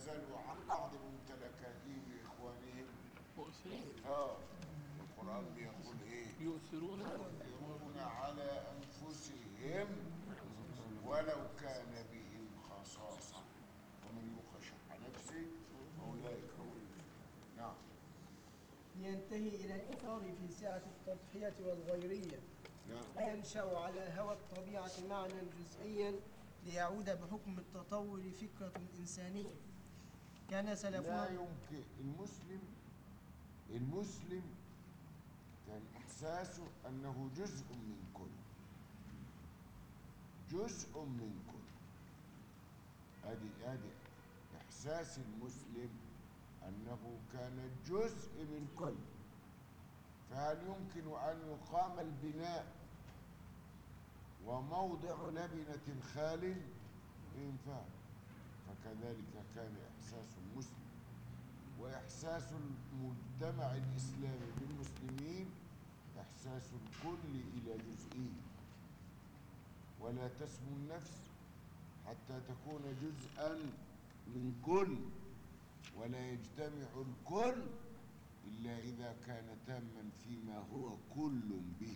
تنازلوا عن بعض ممتلكاتهم لاخوانهم مؤثرين اه القران بيقول ايه يؤثرون يؤثرون على انفسهم ولو كان بهم خصاصه ومن يوق شح نفسه فاولئك هم نعم لينتهي إلى الإثار في سعة التضحية والغيرية نعم وينشأ على هوى الطبيعة معنى جزئيا ليعود بحكم التطور فكرة إنسانية كان لا سلفنا يمكن المسلم المسلم كان احساسه انه جزء من كل جزء من كل ادي ادي احساس المسلم انه كان جزء من كل فهل يمكن ان يقام البناء وموضع لبنه خال ينفع فكذلك كان احساس المسلم واحساس المجتمع الاسلامي بالمسلمين احساس الكل الى جزئيه ولا تسمو النفس حتى تكون جزءا من كل ولا يجتمع الكل الا اذا كان تاما فيما هو كل به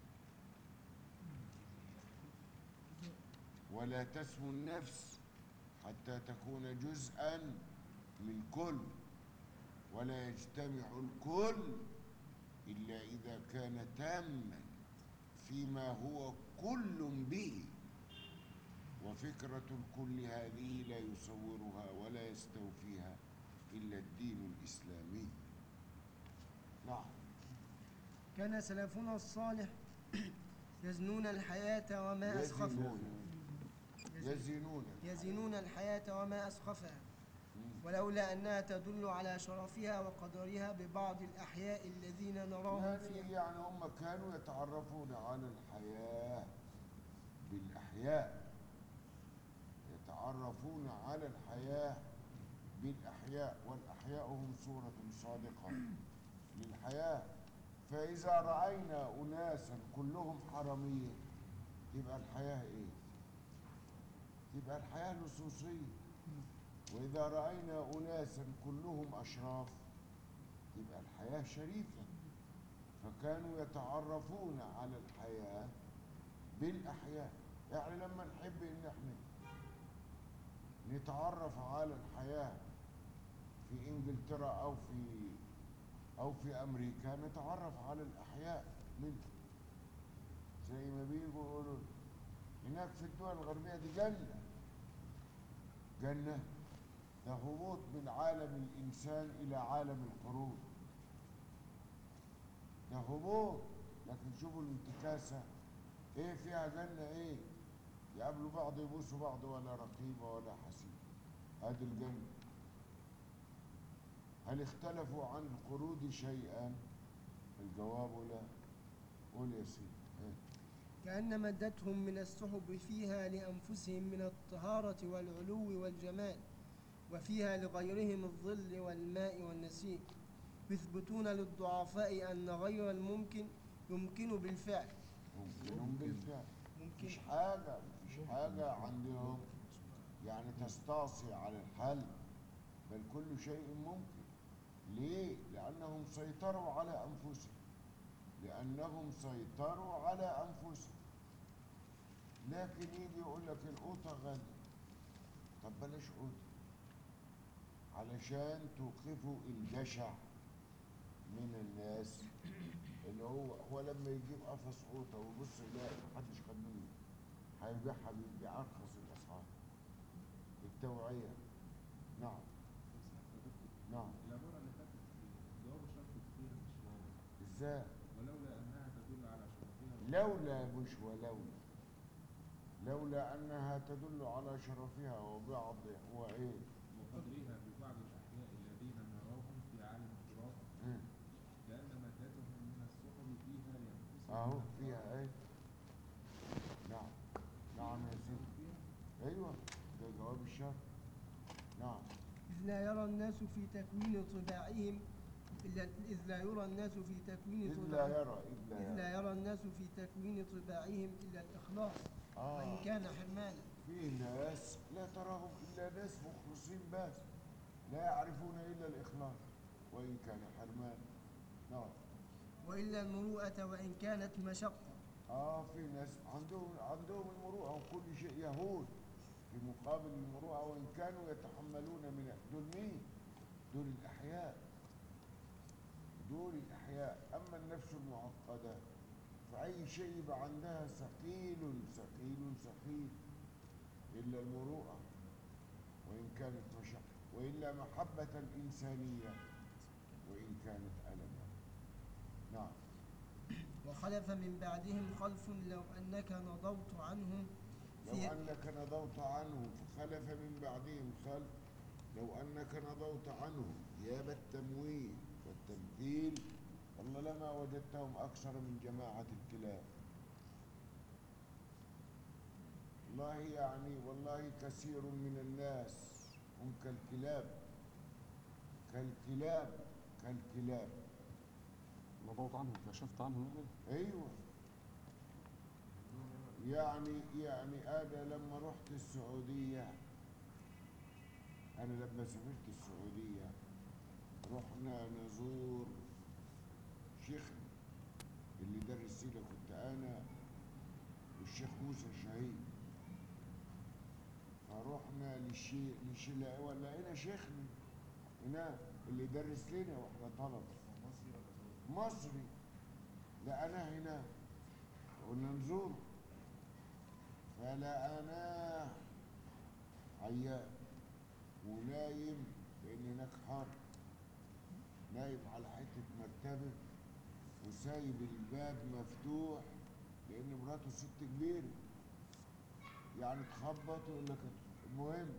ولا تسمو النفس حتى تكون جزءا من كل ولا يجتمع الكل إلا إذا كان تاما فيما هو كل به وفكرة الكل هذه لا يصورها ولا يستوفيها إلا الدين الإسلامي نعم كان سلفنا الصالح يزنون الحياة وما أسخفها يزنون يزن- يزنون يزنون الحياة وما أسخفها ولولا أنها تدل على شرفها وقدرها ببعض الأحياء الذين نراهم يعني فيها يعني هم كانوا يتعرفون على الحياة بالأحياء يتعرفون على الحياة بالأحياء والأحياء هم صورة صادقة للحياة فإذا رأينا أناسا كلهم حرامية تبقى الحياة إيه؟ تبقى الحياة لصوصية وإذا رأينا أناسا كلهم أشراف يبقى الحياة شريفة فكانوا يتعرفون على الحياة بالأحياء يعني لما نحب إن احنا نتعرف على الحياة في إنجلترا أو في أو في أمريكا نتعرف على الأحياء منها زي ما بيجوا يقولوا هناك في الدول الغربية دي جنة جنة ده هبوط من عالم الإنسان إلى عالم القرود ده هبوط لكن شوفوا الانتكاسة إيه فيها جنة إيه يقابلوا بعض يبوسوا بعض ولا رقيبة ولا حسيب هذه الجنة هل اختلفوا عن القرود شيئا الجواب لا قول يا سيدي إيه؟ كأن مدتهم من السحب فيها لأنفسهم من الطهارة والعلو والجمال وفيها لغيرهم الظل والماء والنسيم يثبتون للضعفاء أن غير الممكن يمكن بالفعل ممكنهم بالفعل ممكن مفيش حاجة مفيش حاجة عندهم يعني تستعصي على الحل بل كل شيء ممكن ليه؟ لأنهم سيطروا على أنفسهم لأنهم سيطروا على أنفسهم لكن يجي يقول لك القوطة غالية طب بلاش قوطة علشان توقفوا الجشع من الناس اللي هو هو لما يجيب قفص قوطة ويبص يلاقي محدش خد منه هيبيعها بأرخص الأسعار التوعية نعم نعم العبارة اللي فاتت جواب الشرط فيها مش واضح ازاي ولولا أنها تدل على شرفها لولا مش ولولا لولا أنها تدل على شرفها وبعض وإيه وقدرها ببعض الأحياء الذين نراهم في عالم التراب مم. لأن مادتهم من السحر فيها لأنفسهم أهو من فيها الطهارة. إيه نعم نعم يا سيدي فيها أيوه ده جواب الشرط نعم إذ لا يرى الناس في تكوين طباعهم إلا- إذ لا يرى الناس في تكوين إذ لا طباعهم يرى إذ إذ لا لا يرى يرى الناس في تكوين طباعهم إلا الإخلاص وإن آه كان حرمانا في ناس لا تراهم إلا ناس مخلصين بس لا يعرفون إلا الإخلاص وإن كان حرمان نعم وإلا المروءة وإن كانت مشقة اه في ناس عندهم عندهم المروءه وكل شيء يهون في مقابل المروءه وان كانوا يتحملون من دول مين؟ دول الاحياء دول الاحياء اما النفس المعقده فاي شيء يبقى عندها ثقيل ثقيل ثقيل الا المروءه وان كانت مشقه والا محبه الانسانيه وان كانت الما نعم وخلف من بعدهم خلف لو أنك نضوت عنهم لو في أنك نضوت عنه فخلف من بعدهم خلف لو أنك نضوت عنه ياب التمويه والتمثيل والله لما وجدتهم أكثر من جماعة الكلاب والله يعني والله كثير من الناس هم كالكلاب كالكلاب كالكلاب نضوت عنه كشفت عنه يعني ايوه يعني يعني انا لما رحت السعوديه انا لما سافرت السعوديه رحنا نزور شيخنا اللي درس لنا كنت انا والشيخ موسى شهيد فرحنا للشيخ للشيخ لقينا شيخنا هناك اللي درس لنا واحنا طلبه مصري لقناه هناك قلنا نزوره فلقناه عيان ونايم لان هناك حر نايم على حته مرتبه وسايب الباب مفتوح لان مراته ست كبيره يعني تخبط ويقول لك المهم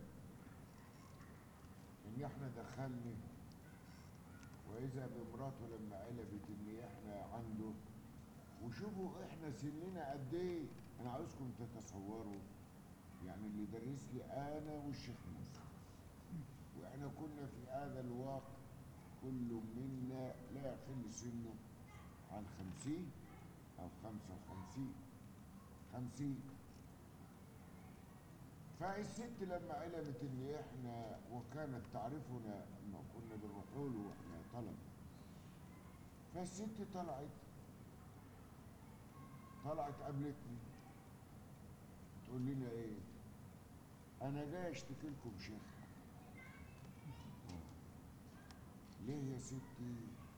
ان احنا دخلنا واذا بمراته لما قلبت ان احنا عنده وشوفوا احنا سننا قد ايه انا عاوزكم تتصوروا يعني اللي درس لي انا والشيخ موسى واحنا كنا في هذا الوقت كل منا لا يقل سنه عن خمسين او خمسة وخمسين خمسين فالست لما علمت ان احنا وكانت تعرفنا لما كنا بنروح له واحنا طلبه فالست طلعت طلعت قابلتني تقول لنا ايه انا جاي اشتكي لكم شيخ ليه يا ستي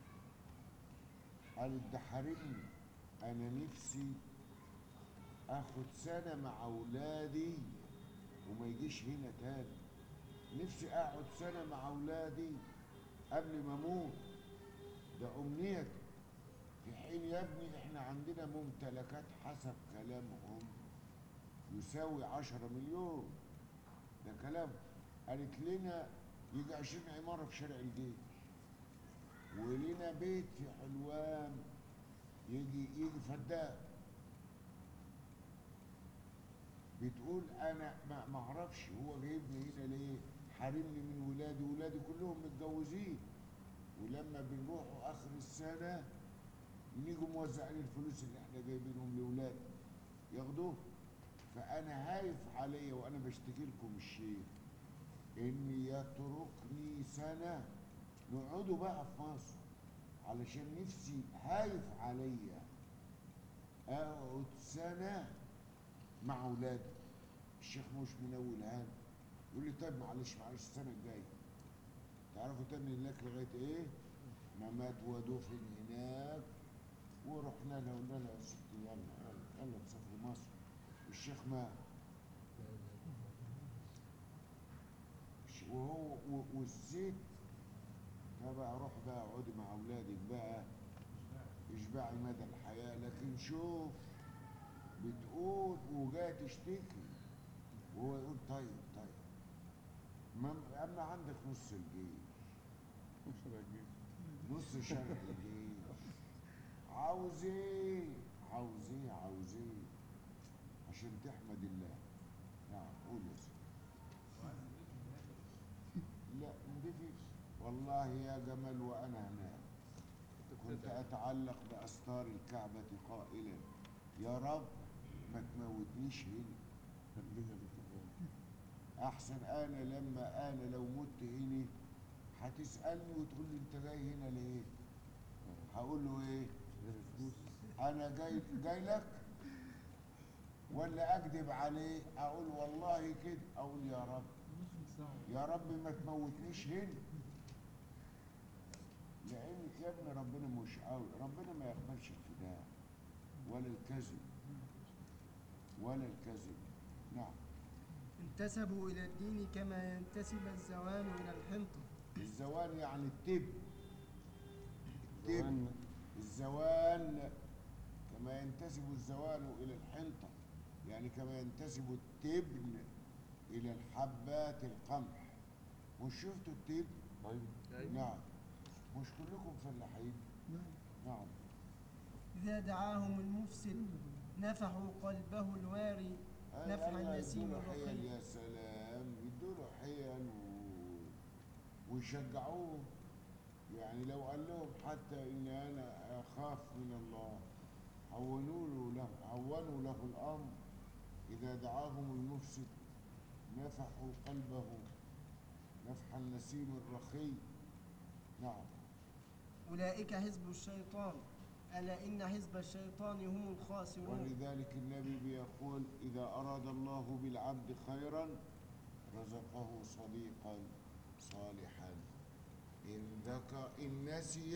قالت ده حارمني انا نفسي اخد سنه مع اولادي وما يجيش هنا تاني نفسي اقعد سنه مع اولادي قبل ما اموت ده امنيتي في حين يا ابني احنا عندنا ممتلكات حسب كلامهم يساوي عشرة مليون ده كلام قالت لنا يجي عشرين عمارة في شارع الجيش ولنا بيت في حلوان يجي يجي فدان بتقول انا ما ما اعرفش هو جايبني هنا ليه حارمني من ولادي ولادي كلهم متجوزين ولما بنروحوا اخر السنه نيجوا موزعين الفلوس اللي احنا جايبينهم لاولادي ياخدوه فانا هايف عليا وانا بشتكي لكم الشيخ ان يتركني سنه نقعدوا بقى في مصر علشان نفسي هايف عليا اقعد سنه مع اولادي الشيخ مش منول هان يقول لي طيب معلش معلش السنه الجايه تعرفوا تاني هناك لغايه ايه ممات ودفن هناك ورحنا له قلنا له يا ستي يلا يلا يلا نسافر مصر الشيخ مات الش- وهو و- والست طب بقى روح بقى اقعدي مع اولادك بقى اشبعي مدى الحياه لكن شوف بتقول وجايه تشتكي وهو يقول طيب طيب ما- اما عندك نص الجيش مش راجل نص شرق الجيش عاوز ايه عاوز ايه عاوز ايه عشان تحمد الله نعم قول يا سيدي لا ندفي والله يا جمال وانا هناك كنت اتعلق باستار الكعبه قائلا يا رب ما تموتنيش هنا خليها بالتقوى احسن انا لما انا لو مت هنا يسالني وتقول لي انت جاي هنا ليه هقول له ايه انا جاي جاي لك ولا اكذب عليه اقول والله كده اقول يا رب يا رب ما تموتنيش هنا لان يا ابن ربنا مش قوي ربنا ما يقبلش الخداع ولا الكذب ولا الكذب نعم انتسبوا إلى الدين كما ينتسب الزوان إلى الحنطة الزوان يعني التب التب زوان. الزوان كما ينتسب الزوان إلى الحنطة يعني كما ينتسب التبن إلى الحبات القمح مش شفتوا التبن؟ طيب نعم مش كلكم فلاحين؟ نعم إذا دعاهم المفسد نفحوا قلبه الواري نفع الله النسيم يدوله حيل الرقيق يا سلام يدوله حيل و... ويشجعوه يعني لو قال لهم حتى ان انا اخاف من الله هونوا له له هونوا له الامر اذا دعاهم المفسد نفحوا قلبه نفح النسيم الرخي نعم أولئك حزب الشيطان ألا إن حزب الشيطان هم الخاسرون ولذلك النبي بيقول إذا أراد الله بالعبد خيرا رزقه صديقا صالحا إن ذكر إن نسي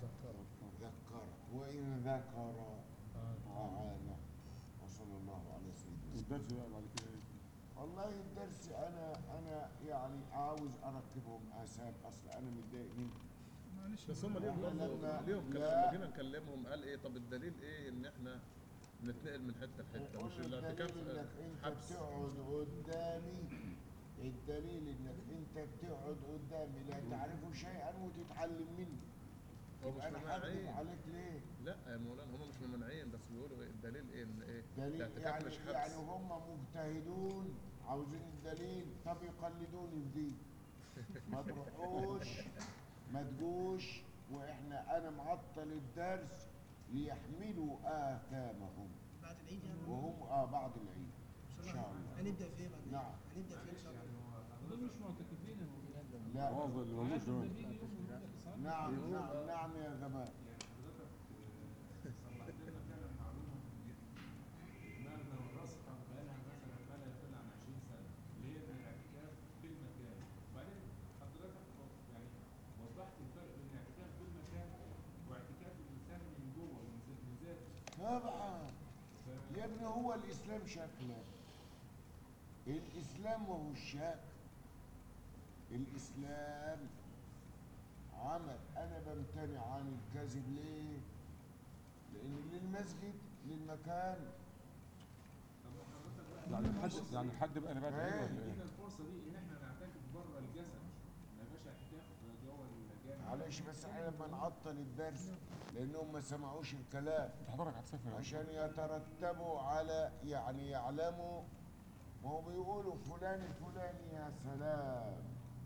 ذكر وإن ذكر أعانه وصلى الله على سيدنا الدرس بقى بعد كده ايه؟ والله الدرس أنا أنا يعني عاوز أركبهم آثار أصل أنا متضايق منهم معلش بس هم ليهم إحنا برضه لما- ليهم كلام لا. لما جينا نكلمهم قال ايه طب الدليل ايه ان احنا بنتنقل من حته لحته مش الدليل الاعتكاف انك انت حبس بتقعد قدامي الدليل انك انت بتقعد قدامي لا تعرف شيئا وتتعلم مني هو مش يبقى انا هكذب ممنعين عليك ليه؟ لا يا مولانا هم مش ممنعين بس بيقولوا ايه الدليل ايه ان ايه دليل الاعتكاف يعني مش حبس يعني هم مجتهدون عاوزين الدليل طب يقلدوني في دي ما تروحوش ما تجوش واحنا انا معطل الدرس ليحملوا آثامهم بعد العيد يعني وهم اه بعد العيد ان شاء الله هنبدأ في إيه بعد العيد؟ نعم. هنبدأ في إيه إن شاء الله دول مش معتكفين يا مولانا لا الواظب اللي ملوش عارف دول ده بيجي يوم ويقول لك إسعاف. نعم نعم نعم يا جماعه يعني حضرتك صلحت لنا فعلا معلومه دماغنا والراسخه بقالها مثلا ما لا يقل عن 20 سنه اللي هي ان الاعتكاف في المكان وبعدين حضرتك يعني وضحت الفرق بين الاعتكاف في المكان واعتكاف الانسان من جوه من ذات- من ذاته طبعا يا ابني هو الاسلام شكله الاسلام ما هو الشكل الاسلام عمل انا بمتنع عن الكذب ليه لان للمسجد للمكان طب حضرتك بقى يعني الحد يعني الحد بقى نبات ايه ولا ادينا ايه؟ الفرصه دي ان احنا نعتكف بره الجسد ما يبقاش اعتكاف جوه الجامع معلش بس احنا لما نعطل الدرس لانهم ما سمعوش الكلام انت حضرتك هتسافر يا عشان يترتبوا على يعني يعلموا ما هو بيقولوا فلان الفلاني يا سلام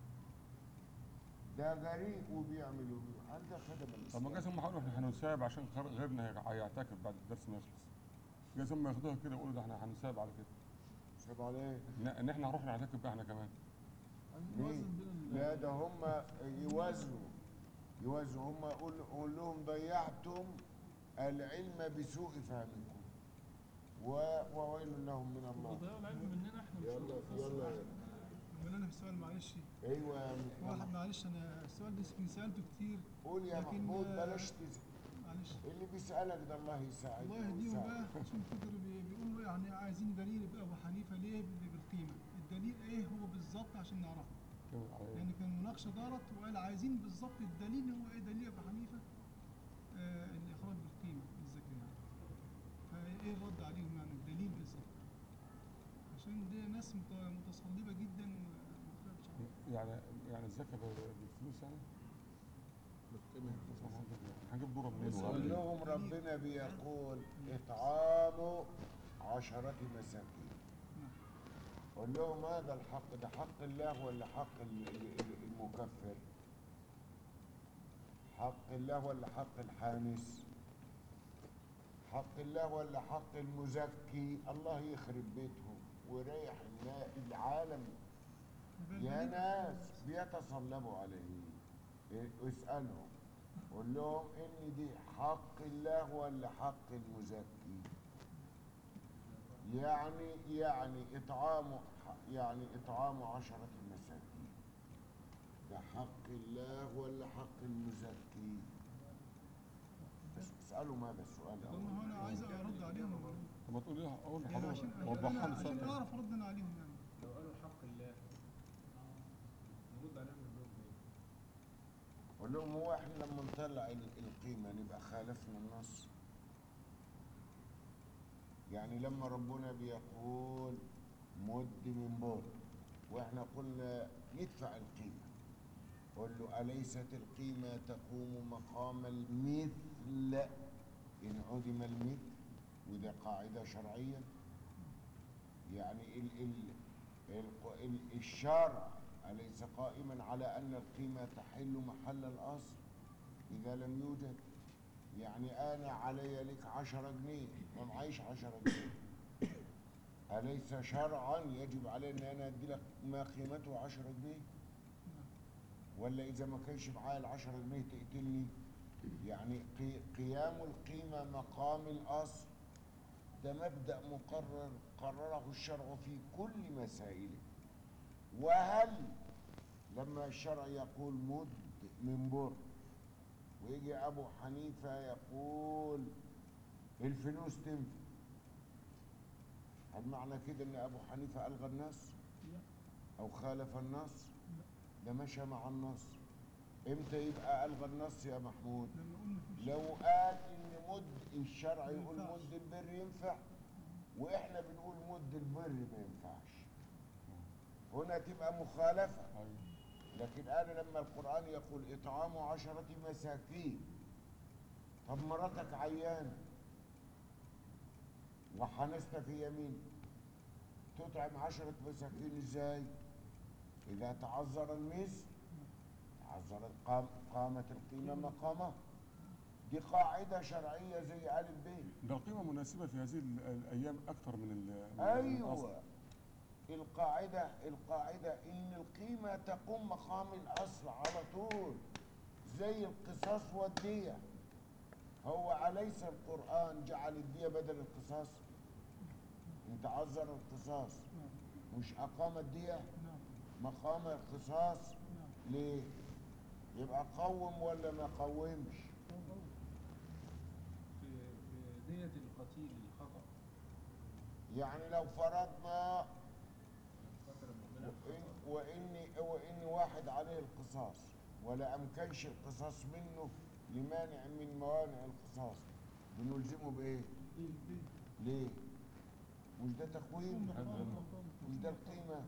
ده غريب وبيعمل وبيعمل هل ده خدم طب ما الاسلام؟ جاز هم هيقولوا احنا هنساب عشان خر- غيرنا هي- هيعتكف بعد الدرس ما يخلص جاز هم ياخدوها كده يقولوا ده احنا هنساب على كده سيب عليه ان ان احنا هنروح نعتكف بقى احنا كمان مين؟ لا ده هم يوازنوا يوازنوا هم قول, قول لهم ضيعتم العلم بسوء فهمكم و- وويل لهم من الله وضيعوا العلم مننا احنا مش يلا يلا مولانا في سؤال معلش ايوه يا واحد محمد. معلش انا السؤال ده كنت سالته كتير قول يا لكن، محمود آه، بلاش تز... معلش اللي بيسألك ده الله يساعده الله يهديهم ويساعده. بقى عشان خاطر بي- بيقولوا يعني عايزين دليل يبقى ابو حنيفه ليه بال- بالقيمه الدليل ايه هو بالظبط عشان نعرفه كده على ايه؟ يعني كان المناقشه دارت وقال عايزين بالظبط الدليل هو ايه دليل ابو حنيفه آه الاخراج بالقيمه بالذكر يعني فايه الرد عليهم يعني الدليل بالظبط عشان دي ناس مت- متصلبه جدا وما تفهمش عنها. يعني يعني الزكاه ب- بالفلوس يعني هنجيب دوره منين قول ولا لهم ربنا بيقول اطعام عشرة مساكين نعم. قول لهم هذا الحق ده حق الله ولا حق ال- ال- ال- المكفر حق الله ولا حق الحانس حق الله ولا حق المزكي الله يخرب بيتهم ويريح النا- العالم يبقى يا الدليل- ناس بيتصلبوا عليه إيه، اسألهم قول لهم إن دي حق الله ولا حق المزكي يعني يعني إطعام يعني إطعام عشرة مساكين ده حق الله ولا حق المزكي بس اسألوا ماذا السؤال طب ما هو انا عايز ارد عليهم طب ما تقول ايه اقول يعني لحضرتك عشان وضحها عشان, لي عشان سؤال اعرف ارد انا عليهم يعني لو قالوا حق الله نرد عليهم نقول لهم ايه؟ قول لهم هو احنا لما نطلع ال- القيمة نبقى خالفنا النص يعني لما ربنا بيقول مد من بر واحنا قلنا ندفع القيمة قل له أليست القيمة تقوم مقام المثل إن عدم المثل وده قاعدة شرعية يعني ال ال ال ال الشرع أليس قائما على أن القيمة تحل محل الأصل إذا لم يوجد يعني أنا علي لك عشرة جنيه ما معيش عشرة جنيه أليس شرعا يجب علي أن أنا أدي لك ما قيمته عشرة جنيه ولا إذا ما كانش معايا العشرة جنيه تقتلني يعني قي- قيام القيمة مقام الأصل ده مبدأ مقرر قرره الشرع في كل مسائله وهل لما الشرع يقول مد من بر ويجي أبو حنيفة يقول الفلوس تنفع هل معنى كده ان ابو حنيفه الغى النص لا او خالف النص ده مشى مع النص امتى يبقى الغى النص يا محمود لما قلنا في لو قال ان مد الشرع ما يقول ينفعش. مد البر ينفع واحنا بنقول مد البر ما ينفعش هنا تبقى مخالفه ايوه لكن انا لما القران يقول اطعام عشره مساكين طب مراتك عيانه وحنست في يمين تطعم عشرة مساكين ازاي اذا تعذر المثل تعذرت قام قامت القيمة مقامه دي قاعدة شرعية زي ألف ب ده القيمة مناسبة في هذه ال- الأيام أكثر من ال- من الأصل. أيوة القاعدة القاعدة إن القيمة تقوم مقام الأصل على طول زي القصاص والدية هو أليس القرآن جعل الدية بدل القصاص؟ إن تعذر القصاص نعم مش أقام الدية نعم مقام القصاص نعم ليه؟ يبقى قوم ولا ما قومش؟ في في دية القتيل الخطأ يعني لو فرضنا فترة مؤمنة وإن وإن وإن واحد عليه القصاص ولا أمكنش القصاص منه لمانع من موانع القصاص بنلزمه بإيه؟ ليه؟ مش ده تقويم؟ مش ده القيمة؟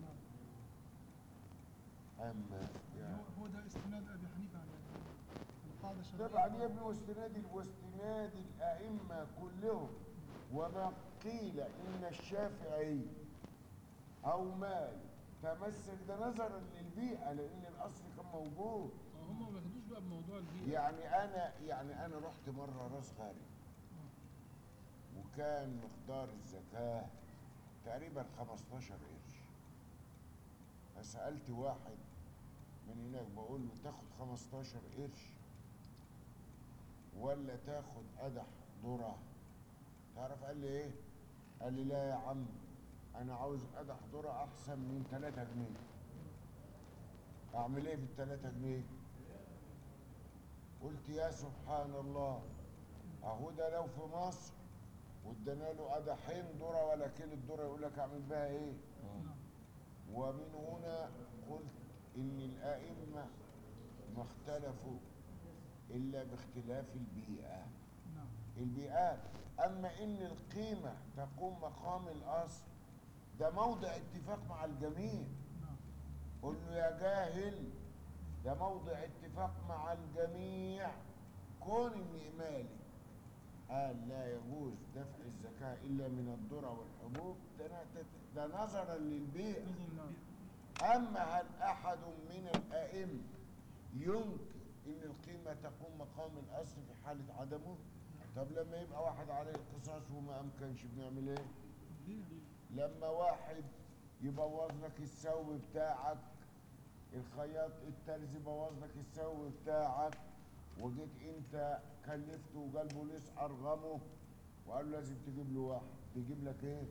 أما يعني هو هو ده استناد ابي حنيفه على القاعده الشرعيه طبعا يا ابني واستناد واستناد الأئمة كلهم وما قيل إن الشافعي أو مالك تمسك ده نظرا للبيئة لأن الأصل كان موجود هم ما بياخدوش بقى بموضوع البيئة يعني أنا يعني أنا رحت مرة راس غارب وكان مقدار الزكاة تقريبا 15 قرش فسألت واحد من هناك بقول له تاخد 15 قرش ولا تاخد قدح ذرة تعرف قال لي ايه قال لي لا يا عم انا عاوز قدح ذرة احسن من 3 جنيه اعمل ايه في ال 3 جنيه قلت يا سبحان الله اهو ده لو في مصر وادانا له قدحين ذرة ولا كيلو ذرة يقول لك اعمل بها ايه آه. ومن هنا قلت ان الائمه ما اختلفوا الا باختلاف البيئه نعم البيئات اما ان القيمه تقوم مقام الاصل ده موضع اتفاق مع الجميع نعم قل له يا جاهل ده موضع اتفاق مع الجميع كون ان مالك قال لا يجوز دفع الزكاه الا من الذره والحبوب ده ده- ده نظرا للبيئه نظر البيئه أما هل أحد من الأئمة ينكر إن القيمة تقوم مقام الأصل في حالة عدمه؟ طب لما يبقى واحد عليه القصاص وما أمكنش بنعمل إيه؟ ليه؟ لما واحد يبوظ لك الثوب بتاعك الخياط الترزي بوظ لك السوي بتاعك وجيت انت كلفته وقال بوليس ارغمه وقال له لازم تجيب له واحد تجيب لك ايه؟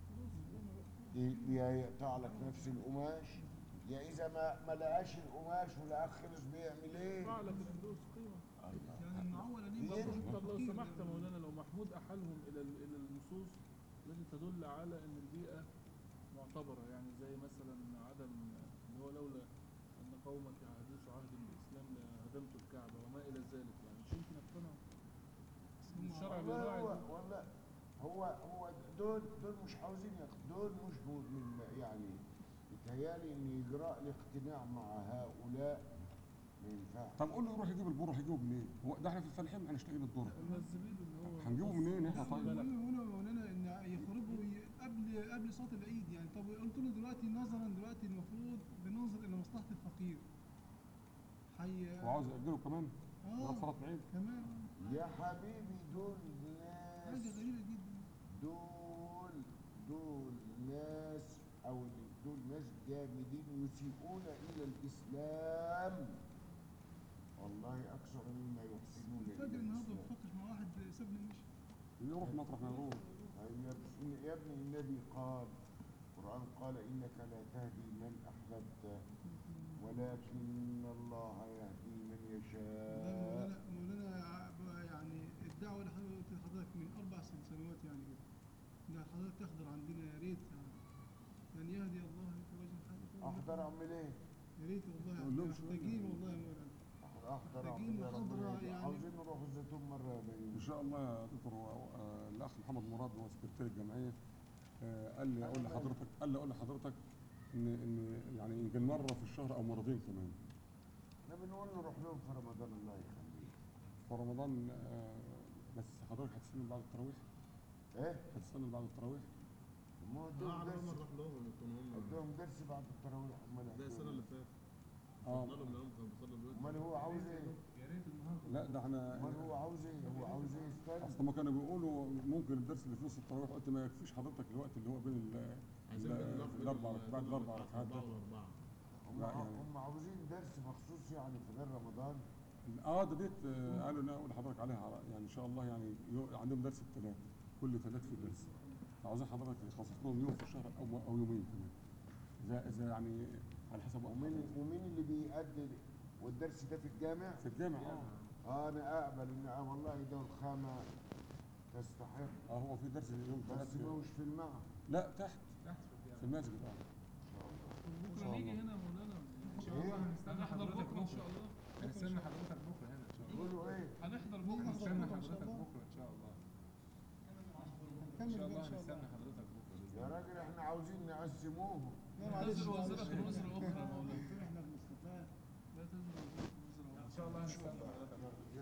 ي- يا يقطع لك نفس القماش يا اذا ما ما لقاش القماش ولقاك خلص بيعمل ايه؟ يدفع لك الفلوس قيمة يعني المعول عليه إيه؟ برضه طب لو فقير سمحت ده. يا مولانا لو محمود أحالهم إلى ال- إلى النصوص التي تدل على أن البيئة معتبرة يعني زي مثلا عدم اللي هو لولا أن قومك يحدث عهد بالإسلام لهدمت الكعبة وما إلى ذلك يعني مش يمكن يقتنعوا إن الشرع والله بيراعي هو ده. والله هو هو دول دول مش عاوزين يق- دول مش مو- من يعني يتهيألي ان اجراء الاقتناع مع هؤلاء ما ينفعش طب قول له يروح يجيب البر هيجيبه منين؟ هو ده احنا في الفلاحين ما احناش لاقيين الذره قلنا الزبيب اللي هو هنجيبه منين احنا لا، طيب؟ بيقولوا بيقولوا يا مولانا ان يخرجوا ي- قبل قبل صلاه العيد يعني طب قلت له دلوقتي نظرا دلوقتي المفروض بننظر الى مصلحه الفقير حي وعاوز يأجله كمان اه بعد صلاة العيد كمان يا حبيبي دول حاجه ناس غريبه جدا دول دول ناس او دول ناس جامدين يسيئون الى الاسلام والله اكثر مما يحسنون الى فاكر النهارده الاسلام بتناقش مع واحد سابني مشي يروح مطرح ما يروح طيب يا ابن- يا ابني النبي قال القرآن قال إنك لا تهدي من أحببت ولكن الله يهدي من والله يشاء مولانا مولانا ع- يعني الدعوه اللي حضرتك قلت لحضرتك من اربع سن- سنوات يعني كده ان حضرتك تحضر عندنا يا ريت يعني يعني يهدي الله لك وجه حالك أحضر أعمل إيه؟ يا ريت والله قول يعني لهم شوية. محتاجين والله يا مولانا أحضر- أحضر محتاجين أعمل إيه؟ ربنا محاضرة يهدي. يعني. عاوزين نروح الزيتون مرة يا بني ان شاء الله يا دكتور آه، الاخ محمد مراد هو سكرتير الجمعيه آه، قال لي اقول لحضرتك قال لي اقول لحضرتك ان ان يعني يمكن مره في الشهر او مرتين كمان احنا بنقول نروح لهم في رمضان الله يخليك في رمضان آه، بس حضرتك هتستنى بعد التراويح إيه؟ هتستنى بعد التراويح ما هو اه ادوهم على ما درس نروح لهم يكون هم ادوهم درس بعد التراويح أمال ده السنه هيدوهم اللي إيه؟ فاتت اه قلنا لهم لهم كانوا بيصلوا الوتر أمال هو عاوز إيه؟ يا ريت النهارده لا ده احنا أمال هو عاوز إيه؟ هو عاوز إيه؟ استنى اصل ما كانوا بيقولوا ممكن الدرس اللي في نص التراويح قلت ما يكفيش حضرتك الوقت اللي هو بين ال- عايزين ال- بين الأربع- الاربع بين بعد الاربع ركعات ده أربعة وأربعة هم لا يعني. هم عاوزين درس مخصوص يعني في غير رمضان اه ده ديت آه، قالوا ان أنا اقول لحضرتك عليها على- يعني ان شاء الله يعني يو- عندهم درس الثلاث كل ثلاث في درس عاوزين حضرتك يخصص لهم يوم في الشهر او او يومين كمان اذا اذا يعني على حسب وقت ومين حضرتك. ومين اللي بيأدي والدرس ده في الجامع؟ في الجامع اه اه انا اقبل ان آه والله ده الخامة تستحق اه هو في درس يوم بس ثلاث ما هوش في المعهد لا تحت تحت في في الجامعة المسجد اه بكرة نيجي هنا يا مولانا ان شاء الله هنستنى هنحضر حضرتك بكرة إن بكره شاء الله هنستنى حضرتك بكره هنا ان شاء الله يقولوا ايه؟ هنحضر نيجي بكرة نحضر هنستنى بكرة إن شاء حضرتك الله. بكره ان شاء الله ان كمل شاء بقى الله ان شاء الله هنستنى حضرتك بكره بإذن يا الله. راجل احنا عاوزين نقسموه لا معلش تزر معلش. وزرك وزر أخرى يا مولانا احنا بنستفاد لا تزر وزرك وزر ان أخرى شاء الله هنستنى حضرتك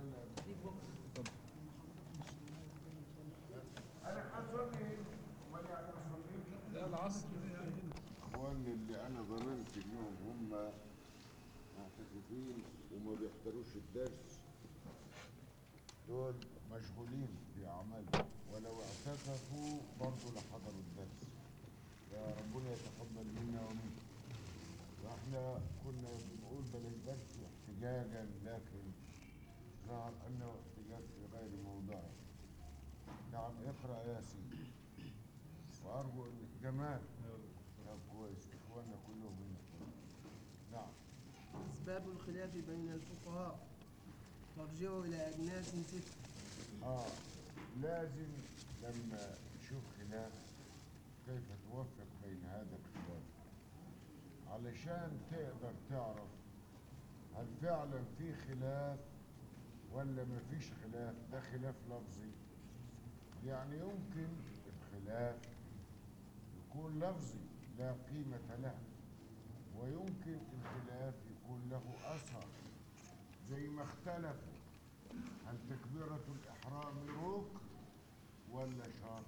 انا حصلني امال يعني حصلني لا العصر اخواني اللي انا ظننت انهم هم معتكفين وما بيحضروش الدرس دول مشغولين باعمالهم ولو اعتكفوا برضه لحضروا الدرس يا ربنا يتقبل منا ومنكم واحنا كنا بنقول بلاش درس احتجاجا لكن ظهر انه احتجاج في غير موضعه نعم اقرا يا سيدي وارجو ان جمال طب كويس اخواننا كلهم هنا نعم أسباب الخلاف بين الفقهاء ترجع إلى أجناس ست اه لازم لما تشوف خلاف كيف توفق بين هذا الخلاف علشان تقدر تعرف هل فعلا في خلاف ولا مفيش خلاف ده خلاف لفظي يعني يمكن الخلاف يكون لفظي لا قيمة له ويمكن الخلاف يكون له أثر زي ما اختلفوا هل تكبيرة الإحرام ركن ولا شرط؟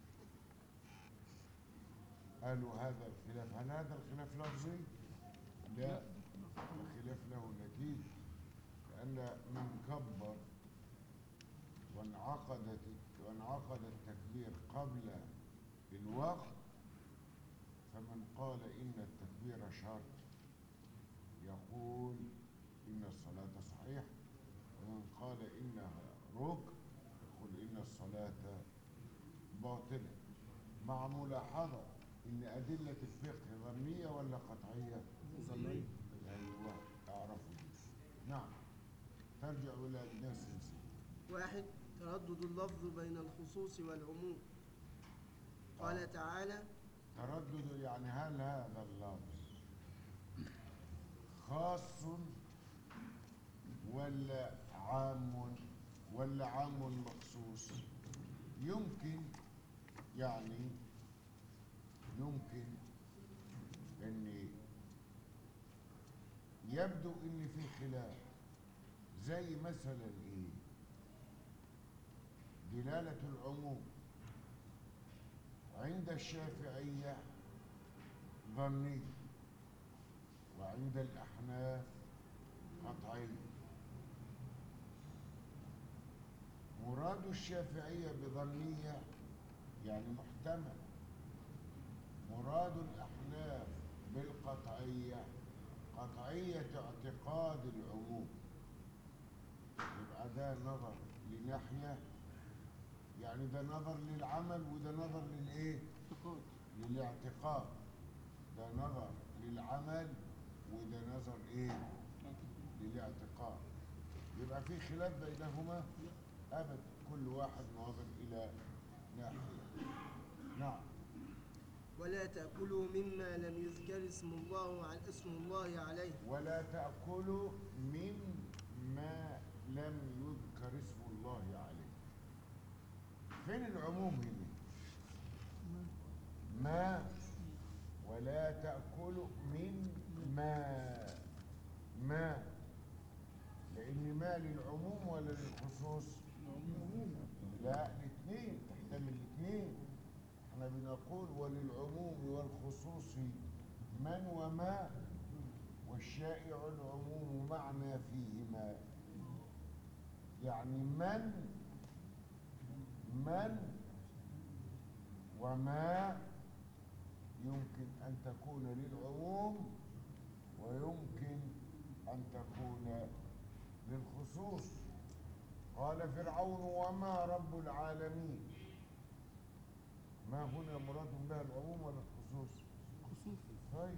قالوا هذا الخلاف هل هذا الخلاف لفظي؟ لا الخلاف له نتيجة لأن من كبر وانعقدت وانعقد التكبير قبل الوقت فمن قال إن التكبير شرط يقول إن الصلاة صحيحة ومن قال إنها ركن يقول إن الصلاة باطلة مع ملاحظة إن أدلة الفقه ظنية ولا قطعية؟ ظنية. أيوه أعرفوا دي نعم ترجع إلى الناس نسي واحد تردد اللفظ بين الخصوص والعموم آه. قال تعالى تردد يعني هل هذا اللفظ خاص ولا عام ولا عام مخصوص يمكن يعني يمكن ان يبدو ان في خلاف زي مثلا ايه دلالة العموم عند الشافعية ظنية وعند الأحناف قطعية مراد الشافعية بظنية يعني محتمل مراد الأحناف بالقطعية قطعية اعتقاد العموم يبقى ده نظر لناحية يعني ده نظر للعمل وده نظر للإيه؟ اعتقاد للاعتقاد ده نظر للعمل وده نظر ايه للاعتقاد يبقى في خلاف بينهما ابدا كل واحد ناظر الى ناحيه نعم ولا تأكلوا مما لم يذكر اسم الله عن اسم الله عليه ولا تاكلوا مما لم يذكر اسم الله عليه فين العموم هنا ما ولا تأكلوا من ما ما لأن ما للعموم ولا للخصوص لا الاثنين تحتمل الاثنين احنا بنقول وللعموم والخصوص من وما والشائع العموم معنى فيهما يعني من من وما يمكن أن تكون للعموم ويمكن أن تكون للخصوص قال فرعون وما رب العالمين ما هنا مراد بها العموم ولا الخصوص خصوص طيب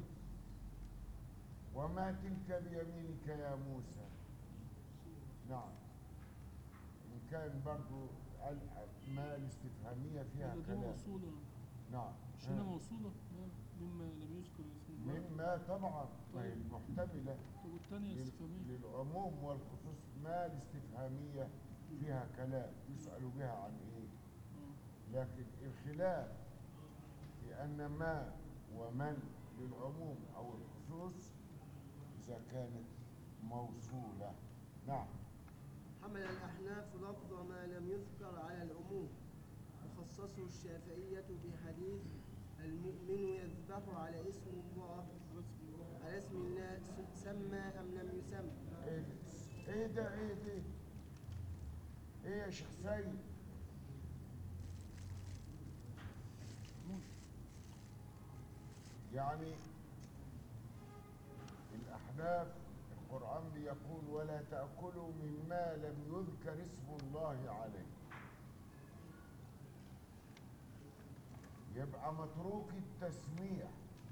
وما تلك بيمينك يا موسى نعم إن كان برضو ال- ما الاستفهامية فيها ولا دي كلام موصولة نعم مش هنا موصولة لا، مما لم يذكر اسم الله مما طبعا ما هي طيب. المحتملة طب والتانية لل- استفهامية للعموم والخصوص ما الاستفهامية فيها كلام يسأل بها عن ايه آه. لكن الخلاف في أن ما ومن للعموم أو الخصوص إذا كانت موصولة نعم حمل الأحناف لفظ ما لم يذكر على العموم وخصصه الشافعية بحديث المؤمن يذبح على اسم الله على اسم الله س- سمى أم لم يسمى ايه ايه ده ايه ده ايه يا شيخ سيد يعني الأحناف القرآن بيقول ولا تأكلوا مما لم يذكر اسم الله عليه يبقى متروك التسمية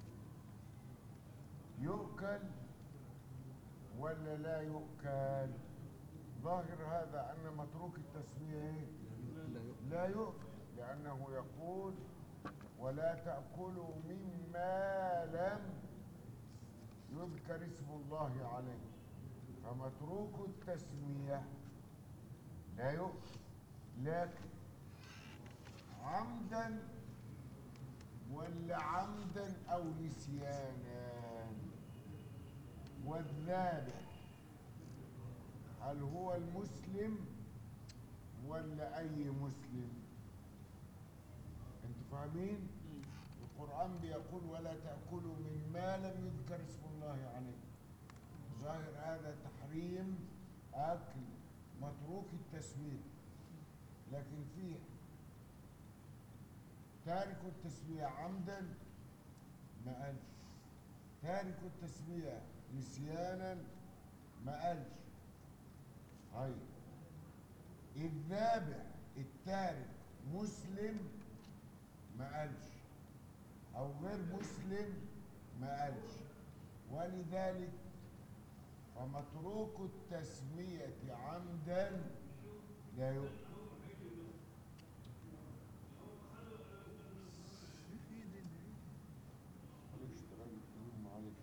يؤكل ولا لا يؤكل ظاهر هذا أن متروك التسمية إيه؟ لا يؤكل لأنه يقول ولا تأكلوا مما لم يذكر اسم الله عليه فمتروك التسمية لا يؤكل لكن عمدا ولا عمدا أو نسيانا والذابح هل هو المسلم ولا أي مسلم انتوا فاهمين القرآن بيقول ولا تأكلوا مما لم يذكر اسم الله عليه ظاهر هذا تحريم أكل متروك التسمية لكن فيه تارك التسمية عمدا ما قالش تارك التسمية نسيانا ما قالش طيب الذابح التارك مسلم ما قالش او غير مسلم ما قالش ولذلك فمتروك التسمية عمدا لا يؤمن معلش ده راجل كبير، معلش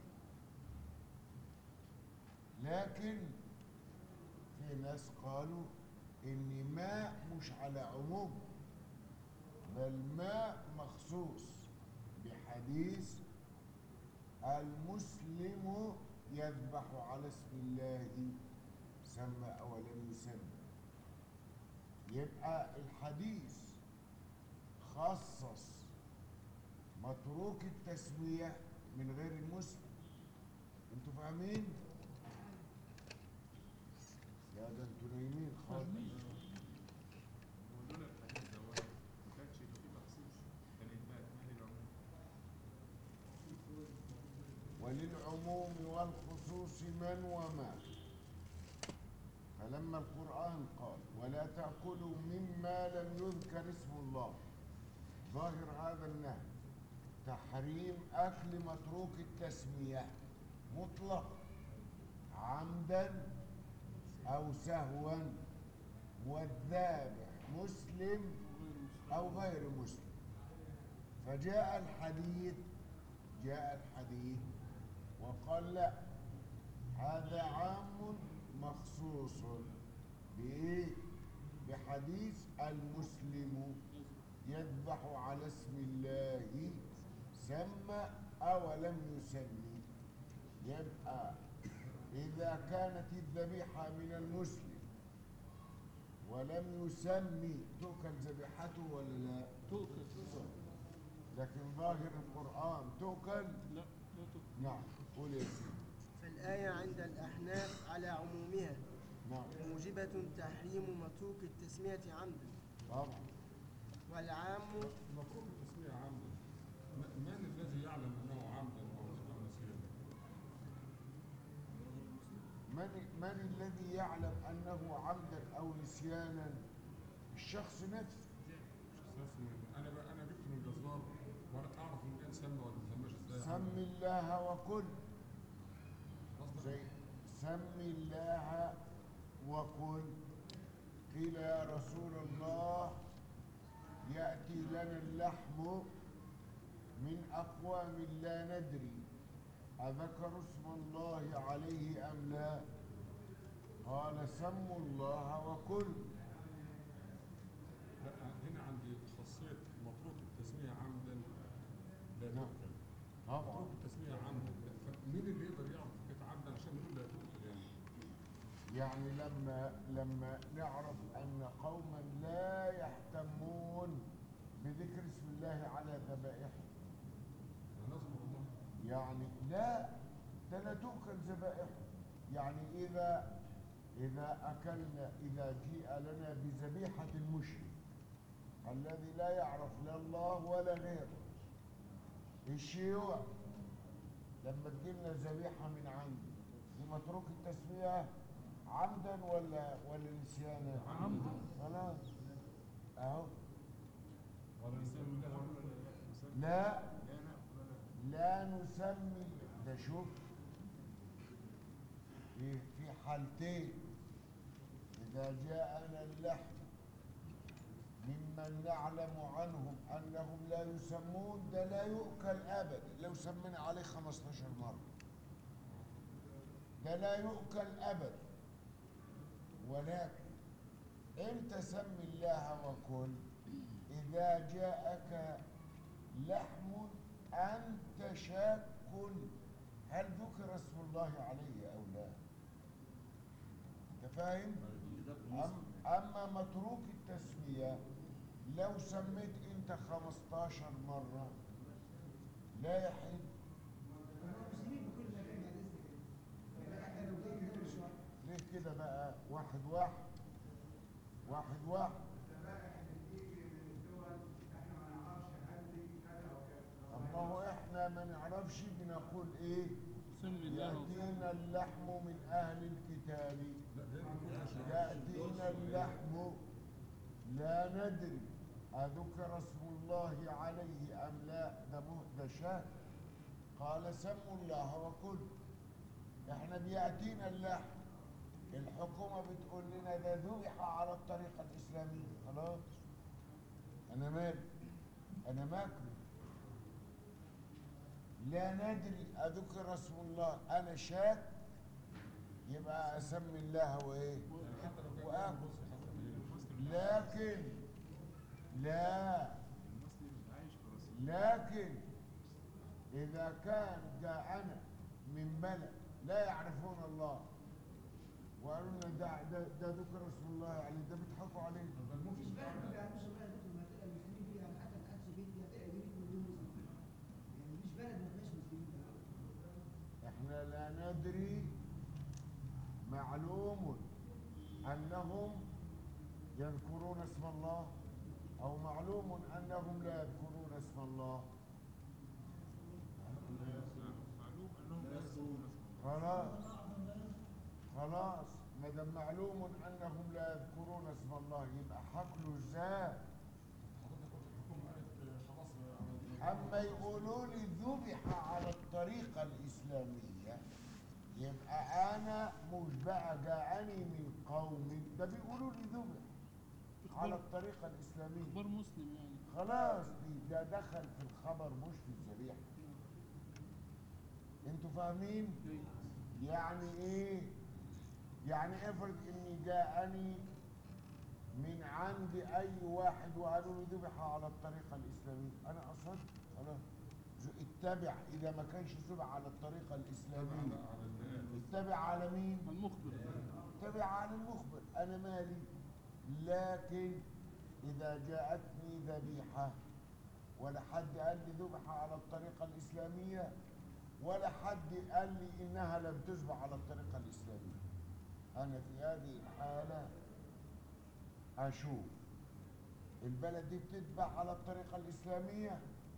لكن في ناس قالوا ان ماء مش على عموم بل ماء مخصوص بحديث المسلم يذبح على اسم الله سمى او لم يسمى يبقى الحديث خصص متروك التسمية من غير المسلم انتوا فاهمين؟ لا ده انتوا نايمين خالص ولولا الحديث دوت ما كانش يبقى فيه مخصوص كان يتبقى مال العموم وللعموم والخصوص من وما فلما القرآن قال ولا تأكلوا مما لم يذكر اسم الله ظاهر هذا النهي تحريم أكل متروك التسمية مطلق عمدا أو سهوا والذابح مسلم أو غير مسلم فجاء الحديث جاء الحديث وقال لا هذا عام مخصوص بإيه؟ بحديث المسلم يذبح على اسم الله سمى أو لم يسمي يبقى إذا كانت الذبيحة من المسلم ولم يسمي تؤكل ذبيحته ولا لا؟ تؤكل لكن ظاهر القرآن تؤكل لا لا تؤكل نعم قول يا سيدي فالآية عند الأحناف على عمومها نعم موجبة تحريم متروك التسمية عمدا طبعا والعام مفروض التسمية عمدا م- من الذي يعلم انه عمدا او او نسيانا؟ من من الذي يعلم انه عمدا او نسيانا الشخص نفسه شخص من انا ب... انا جبت من الجزار وانا اعرف ان كان سمى ولا ما سماش ازاي سم الله وكل قصدك زي سم الله وكل قيل يا رسول الله يأتي لنا اللحم من أقوام لا ندري أذكر اسم الله عليه أم لا قال سموا الله وكل لا هنا عندي خاصية متروك التسمية عمدا لا نعم. تؤكل طبعا متروك التسمية عمدا فمين اللي يقدر يعرف كانت عمدا عشان يقول لا تؤكل يعني؟ يعني لما لما نعرف ان قوما لا يهتمون بذكر اسم الله على ذبائحهم نذكر الله يعني لا ده لا تؤكل ذبائحهم يعني اذا اذا اكلنا اذا جيء لنا بذبيحه المشرك الذي لا يعرف لا الله ولا غيره الشيوع لما تجيلنا ذبيحه من عنده دي متروك التسميه عمدا ولا ولا نسيانا عمدا. خلاص اهو ولا نسمي الله ولا لا نسمي لا لا ناكل ولا لا نسمي ده شوف في في حالتين إذا جاءنا اللحم ممن نعلم عنهم أنهم لا يسمون ده لا يؤكل أبدا لو سمينا عليه 15 مرة ده لا يؤكل أبدا ولكن أنت سم الله وكل إذا جاءك لحم أنت شاك هل ذكر اسم الله عليه أو لا أنت فاهم؟ أم أما متروك التسمية لو سميت أنت 15 مرة لا يحل ليه كده بقى واحد واحد واحد واحد طب ما هو احنا ما نعرفش بنقول ايه سم الله يأتينا اللحم من أهل الكتاب يأتينا اللحم لا ندري أذكر اسم الله عليه أم لا ده مه- ده شاك قال سموا الله وكل احنا بيأتينا اللحم الحكومة بتقول لنا ده ذبح على الطريقة الإسلامية خلاص أنا مالي أنا ماكله لا ندري أذكر اسم الله أنا شاك يبقى أسمي الله وإيه وآكل لكن لا لكن إذا كان جاءنا من بلد لا يعرفون الله وقالوا لنا ده ده, ده ذكر اسم الله عليه ده بيضحكوا عليه مفيش بلد ما بيعرفوش الله يذكر ما تلقى المسلمين فيها حتى في حدث بيت فيها تلقى بيت مليون مسلم يعني مفيش بلد ما فيهاش مسلمين احنا لا ندري معلوم انهم يذكرون اسم الله او معلوم انهم لا يذكرون اسم الله معلوم انهم لا يذكرون اسم الله خلاص خلاص ما دام معلوم انهم لا يذكرون اسم الله يبقى حقله ازاي اما يقولوا لي ذبح على الطريقه الاسلاميه يبقى انا مش بقى جاءني من قوم ده بيقولوا لي ذبح على الطريقه الاسلاميه اخبار مسلم يعني خلاص دي ده دخل في الخبر مش في الذبيحه انتوا فاهمين يعني ايه يعني افرض اني جاءني من عند اي واحد وقالوا له ذبح على الطريقه الاسلاميه انا اصدق خلاص ز- اتبع اذا ما كانش ذبح على الطريقه الاسلاميه اتبع على مين المخبر اتبع على المخبر انا مالي لكن اذا جاءتني ذبيحه ولا حد قال لي ذبح على الطريقه الاسلاميه ولا حد قال لي انها لم تذبح على الطريقه الاسلاميه انا في هذه الحاله اشوف البلد دي بتذبح على الطريقه الاسلاميه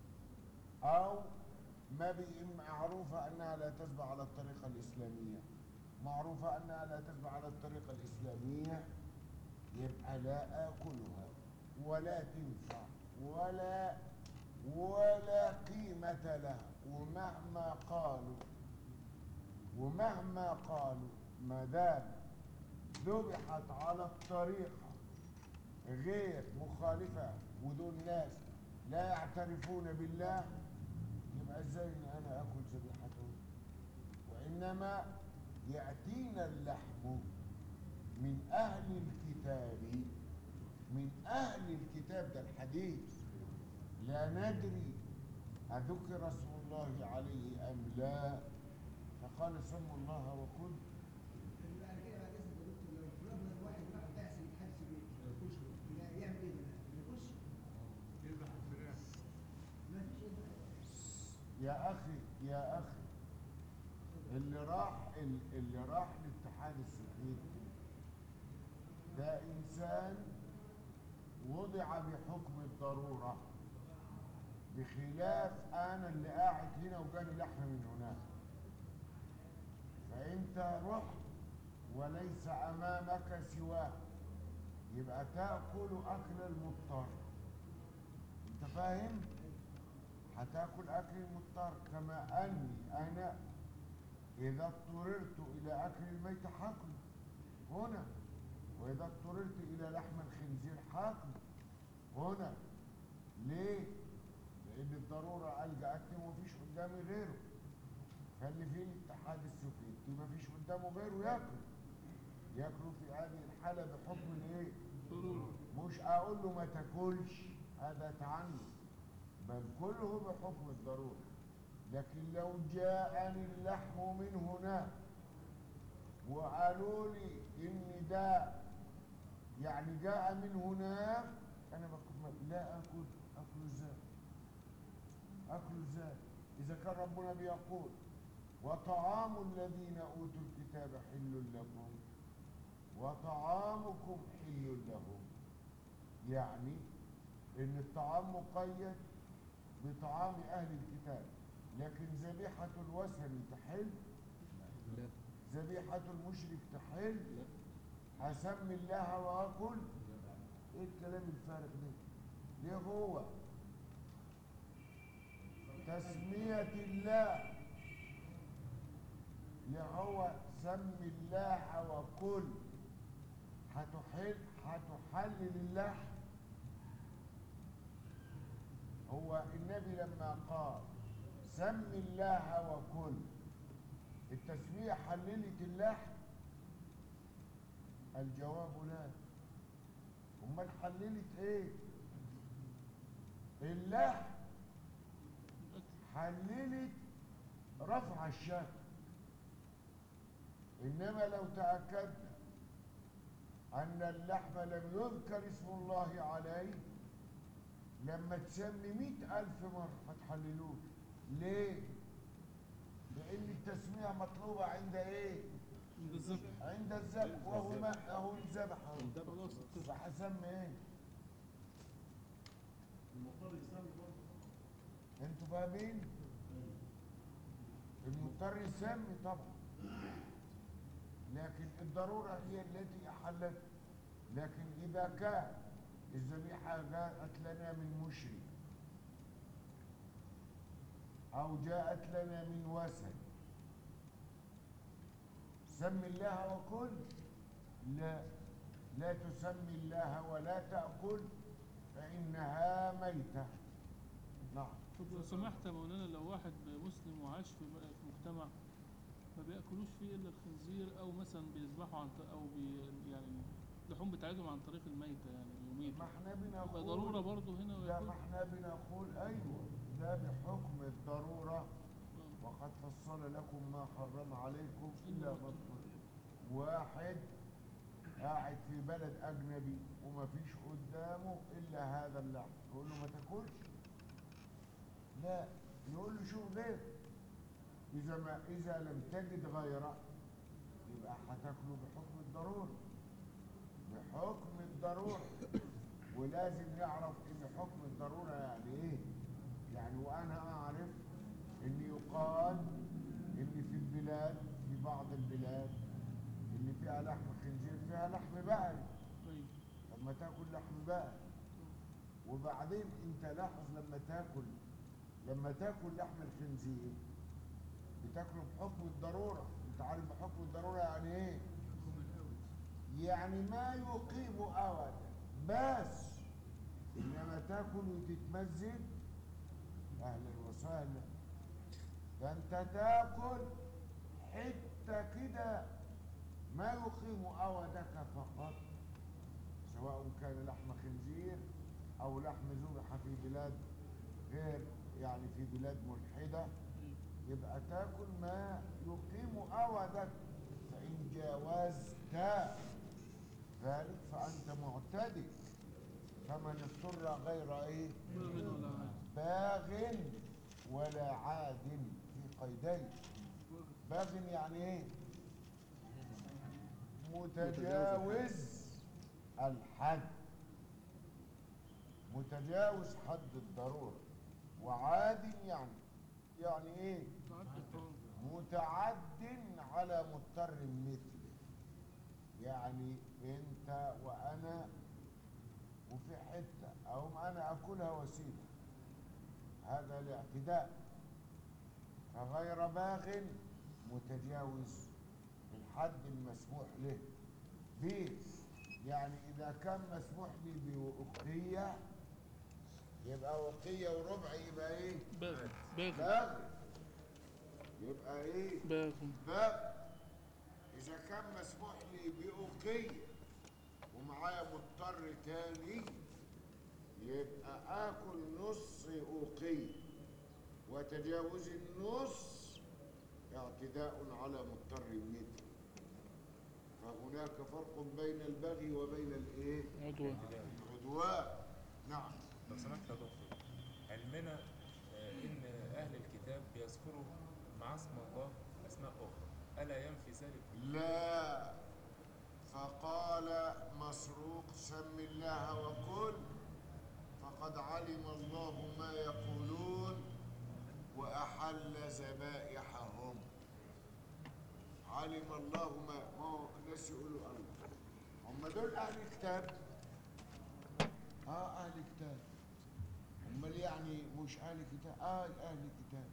او ما بي معروفه انها لا تذبح على الطريقه الاسلاميه معروفه انها لا تذبح على الطريقه الاسلاميه يبقى لا اكلها ولا تنفع ولا ولا قيمه لها ومهما قالوا ومهما قالوا ما دام ذبحت على الطريقه غير مخالفه ودول ناس لا يعترفون بالله يبقى ازاي ان انا اكل ذبيحتهم وانما ياتينا اللحم من اهل الكتاب من اهل الكتاب ده الحديث لا ندري اذكر اسم الله عليه ام لا فقال سموا الله وكل بعد كده بعد اذنك يا دكتور لو فرضنا الواحد راح بعث حدث بيت لا يعمل ايه بقى؟ ما يخش يذبح الفراخ ما فيش ايه يا اخي يا اخي اللي راح ال- اللي راح الاتحاد السوفيتي ده انسان وضع بحكم الضروره بخلاف انا اللي قاعد هنا وجاني لحم من هناك فانت رحت وليس امامك سواه يبقى تاكل اكل المضطر انت فاهم هتاكل اكل المضطر كما اني انا اذا اضطررت الى اكل الميت هاكله هنا واذا اضطررت الى لحم الخنزير هاكله هنا ليه لان الضروره الجاتني ومفيش قدامي غيره خلي فيه الاتحاد السوفيتي مفيش قدامه غيره ياكل ياكلوا في هذه الحاله بحكم الايه ضروري مش اقول له ما تاكلش هذا تعنت بل كله بحكم الضروره لكن لو جاءني اللحم من هناك وقالوا لي ان ده يعني جاء من هناك انا بقول لا اكل اكل ازاي اكل ازاي اذا كان ربنا بيقول وطعام الذين اوتوا الكتاب حل لكم وطعامكم حل لهم يعني ان الطعام مقيد بطعام اهل الكتاب لكن ذبيحه الوثن تحل ذبيحة المشرك تحل هسمي الله واكل ايه الكلام الفارغ ده ليه هو تسمية الله ليه هو سمي الله وكل هتحل هتحلل اللحم هو النبي لما قال سم الله وكل التسمية حللت اللحم الجواب لا امال حللت ايه اللحم حللت رفع الشك انما لو تاكدنا ان اللحم لم يذكر اسم الله عليه لما تسمي مئة ألف مرة هتحللوه ليه؟ لأن التسمية مطلوبة عند إيه؟ بالظبط عند الذبح وهو ما أهو الذبح أهو خلاص فهسمي إيه؟ أنتوا فاهمين؟ المضطر يسمي طبعا لكن الضرورة هي التي أحلت لكن إذا كان الذبيحة جاءت لنا من مشرك أو جاءت لنا من وثن سم الله وكل لا لا تسمي الله ولا تأكل فإنها ميتة نعم طب لو سمحت يا مولانا لو واحد مسلم وعاش في في مجتمع ما بياكلوش فيه الا الخنزير او مثلا بيذبحوا عن ط- او بي يعني اللحوم بتاعتهم عن طريق الميتة يعني يوميا ما احنا يبقى بنقول ضرورة برضه هنا ده وياكل ما احنا بنقول أيوه ده بحكم الضرورة وقد فصل لكم ما حرم عليكم إلا ما اضطررتم. واحد قاعد في بلد أجنبي وما فيش قدامه إلا هذا اللحم يقول له ما تاكلش لا يقول له شوف غير إذا ما إذا لم تجد غيره يبقى هتاكله بحكم الضرورة بحكم الضرورة ولازم نعرف إن حكم الضرورة يعني إيه يعني وأنا أعرف إن يقال إن في البلاد في بعض البلاد اللي فيها لحم خنزير فيها لحم بقري طيب لما تاكل لحم بقري وبعدين انت لاحظ لما تاكل لما تاكل لحم الخنزير بتاكله بحكم الضروره انت عارف بحكم الضروره يعني ايه يعني ما يقيم ابدا بس انما تاكل وتتمزج اهلا وسهلا ده انت تاكل حته كده ما يقيم اودك فقط سواء كان لحم خنزير او لحم ذبح في بلاد غير يعني في بلاد ملحده يبقى تاكل ما يقيم اودك فان جاوزت ذلك فانت معتدي فمن اضطر غير ايه ولا من ولا عاد باغ ولا عاد في قيدين باغ يعني ايه متجاوز الحد متجاوز حد الضرورة وعاد يعني يعني ايه متعد على مضطر مثله يعني انت وانا وفي حتة او انا اكلها واسيبها هذا الاعتداء فغير باغ متجاوز الحد المسموح له به يعني اذا كان مسموح لي بوقية يبقى وقية وربع يبقى ايه باغي باغي باغ يبقى ايه باغي باغ اذا كان مسموح لي بوقية ومعايا مضطر تاني يبقى اكل نص اوقية وتجاوز النص اعتداء على مضطر مثل فهناك فرق بين البغي وبين الايه عدوى العدوان نعم لو سمحت يا دكتور علمنا آه، ان اهل الكتاب بيذكروا مع اسم الله اسماء اخرى الا ينفي ذلك لا فقال مسروق سم الله وكل فقد علم الله ما يقولون وأحل ذبائحهم علم الله ما ما هو الناس يقولوا الله هم دول اهل الكتاب اه اهل الكتاب امال يعني مش اهل كتاب اه اهل الكتاب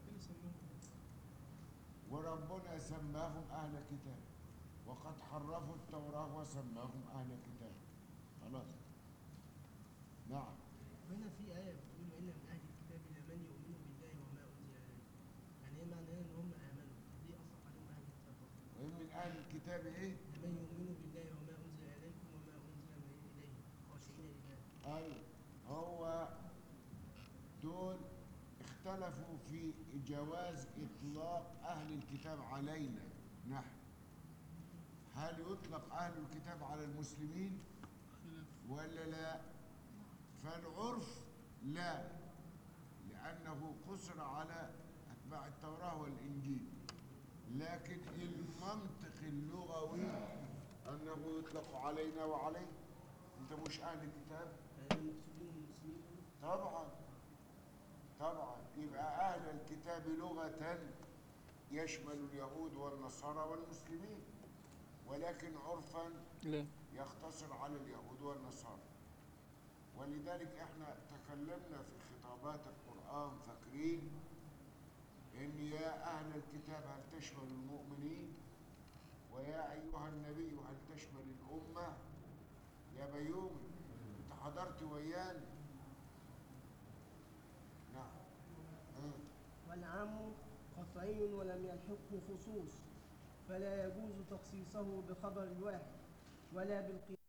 وربنا سماهم اهل كتاب وقد حرفوا التوراه وسماهم اهل كتاب خلاص نعم هنا في آية بتقول إن من أهل الكتاب لمن يؤمن بالله وما أنزل إليه يعني إيه معنى إن هم آمنوا دي أصلا عليهم أهل الكتاب برضه. وإن من اهل الكتاب ايه لمن يؤمن بالله وما أنزل إليكم وما أنزل إليه خاشعين لله ايوه هو دول اختلفوا في جواز اطلاق اهل الكتاب علينا نحن هل يطلق اهل الكتاب على المسلمين ولا لا فالعرف لا لانه قصر على اتباع التوراه والانجيل لكن المنطق اللغوي انه يطلق علينا وعليه انت مش اهل الكتاب يعني المقصودين المسلمين طبعا طبعا يبقى أهل الكتاب لغة يشمل اليهود والنصارى والمسلمين ولكن عرفا لا يختصر على اليهود والنصارى ولذلك احنا تكلمنا في خطابات القرآن فاكرين ان يا اهل الكتاب هل تشمل المؤمنين ويا ايها النبي هل تشمل الامة يا بيومي انت حضرت ويانا نعم مم. والعام قطعي ولم يلحقه خصوص فلا يجوز تخصيصه بخبر الواحد ولا بالقياس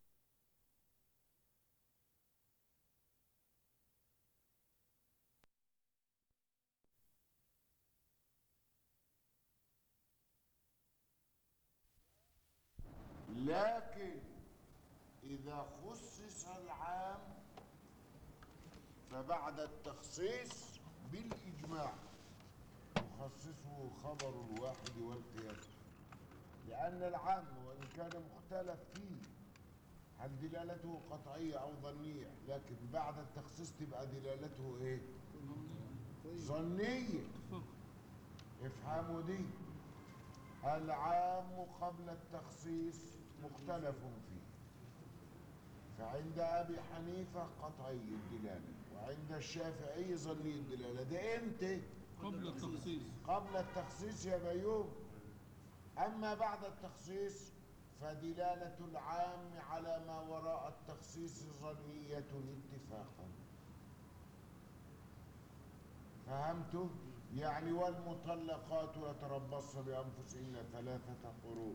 لكن إذا خصص العام فبعد التخصيص بالإجماع يخصصه خبر الواحد والقياس لأن العام وإن كان مختلف فيه هل دلالته قطعية أو ظنية لكن بعد التخصيص تبقى دلالته إيه؟ ظنية افهموا دي العام قبل التخصيص مختلف فيه فعند أبي حنيفة قطعي الدلالة وعند الشافعي ظني الدلالة ده امتى؟ قبل التخصيص قبل التخصيص يا بيوم أما بعد التخصيص فدلالة العام على ما وراء التخصيص ظنية اتفاقا فهمتوا؟ يعني والمطلقات يتربصن بأنفسهن ثلاثة قروء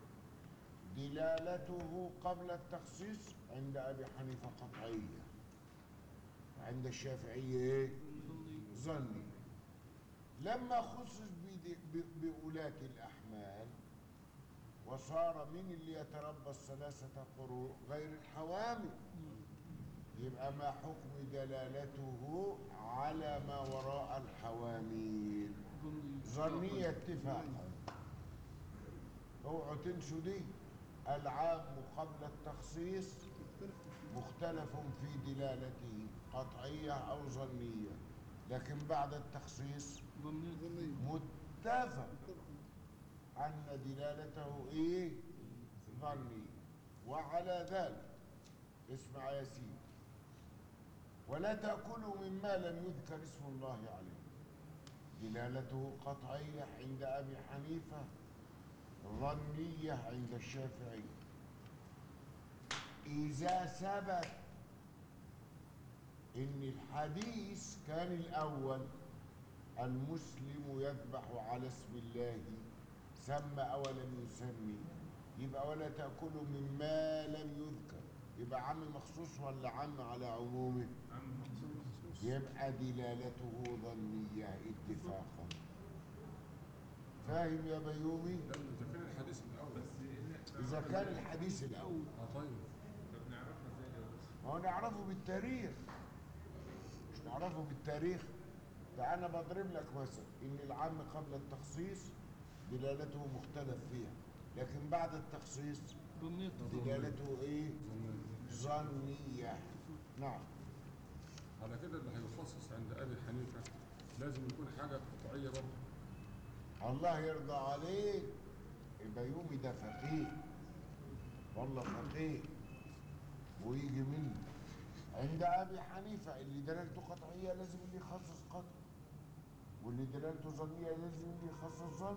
دلالته قبل التخصيص عند أبي حنيفة قطعية عند الشافعي إيه؟ ظني لما خصص بد- ب- بأولاة الأحمال وصار من اللي يتربص ثلاثة قروء غير الحوامل يبقى ما حكم دلالته على ما وراء الحوامل ظنية اتفاقا اوعوا تنسوا دي العام قبل التخصيص مختلف في دلالته قطعية أو ظنية لكن بعد التخصيص متفق أن دلالته إيه؟ ظني وعلى ذلك اسمع يا سيدي ولا تأكلوا مما لم يذكر اسم الله عليه دلالته قطعية عند أبي حنيفة ظنية عند الشافعي إذا ثبت إن الحديث كان الأول المسلم يذبح على اسم الله سمى أو لم يسمي يبقى ولا تأكلوا مما لم يذكر يبقى عام مخصوص ولا عام على عمومه يبقى دلالته ظنية اتفاقا فاهم يا بيومي لا اذا كان الحديث الاول إذا كان الحديث الأول اه طيب طب نعرفها ازاي يا باشا؟ ما هو نعرفه بالتاريخ مش نعرفه بالتاريخ ده أنا بضرب لك مثلا إن العام قبل التخصيص دلالته مختلف فيها لكن بعد التخصيص دلالته إيه؟ ظنية نعم على كده اللي هيخصص عند ابي حنيفه لازم يكون حاجه قطعيه برضه الله يرضى عليك البيومي ده فقيه والله فقيه ويجي منه عند ابي حنيفه اللي دلالته قطعيه لازم اللي يخصص قطع واللي دلالته ظنيه لازم اللي يخصص ظن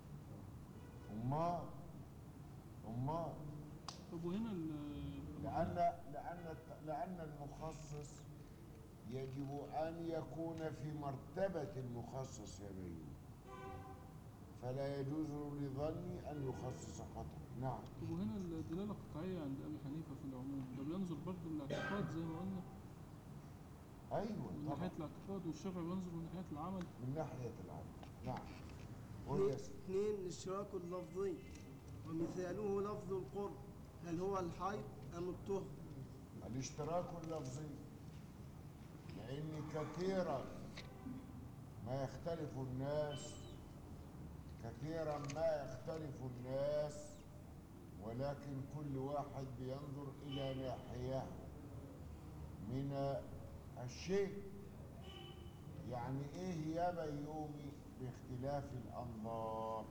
امال امال طب وهنا ال- لأن لأن الت- لأن المخصص يجب أن يكون في مرتبة المخصص يا بيوم فلا يجوز لظني أن يخصص قطع نعم طب وهنا الدلالة القطعية عند أبي حنيفة في العموم ده بينظر برضه للاعتقاد زي ما قلنا أيوة من طبعا ناحية الاعتقاد والشافعي بينظر من ناحية العمل من ناحية العمل نعم قل يا سيدي اثنين الاشتراك اللفظي ومثاله لفظ القرب هل هو الحيض أم الطهر الاشتراك اللفظي لأن كثيرا ما يختلف الناس كثيرا ما يختلف الناس ولكن كل واحد بينظر إلى ناحية من الشيء يعني إيه يا بيومي باختلاف الأنظار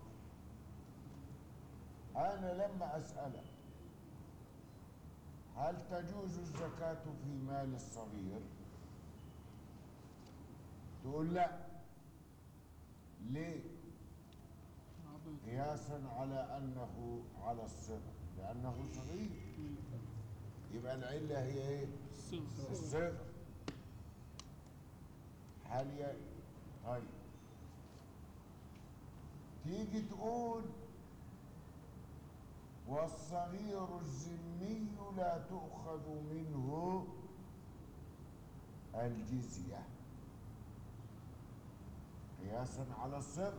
أنا لما أسألك هل تجوز الزكاة في مال الصغير؟ تقول لا ليه؟ عبد- قياسا على أنه على الصغر لأنه صغير يبقى العلة هي إيه؟ الصغر الصغر هل ي... طيب تيجي تقول والصغير الذمي لا تؤخذ منه الجزية قياسا على الصغر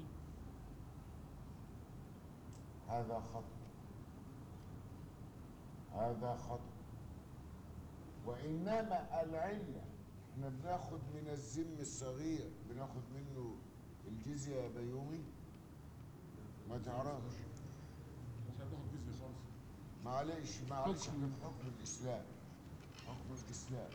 هذا خطأ هذا خطأ وإنما العلة احنا بناخد من الذم الصغير بناخد منه الجزية يا بيومي ما تعرفش مش هتاخد جزء خالص معلش معلش حكم. احنا في حكم الإسلام حكم الإسلام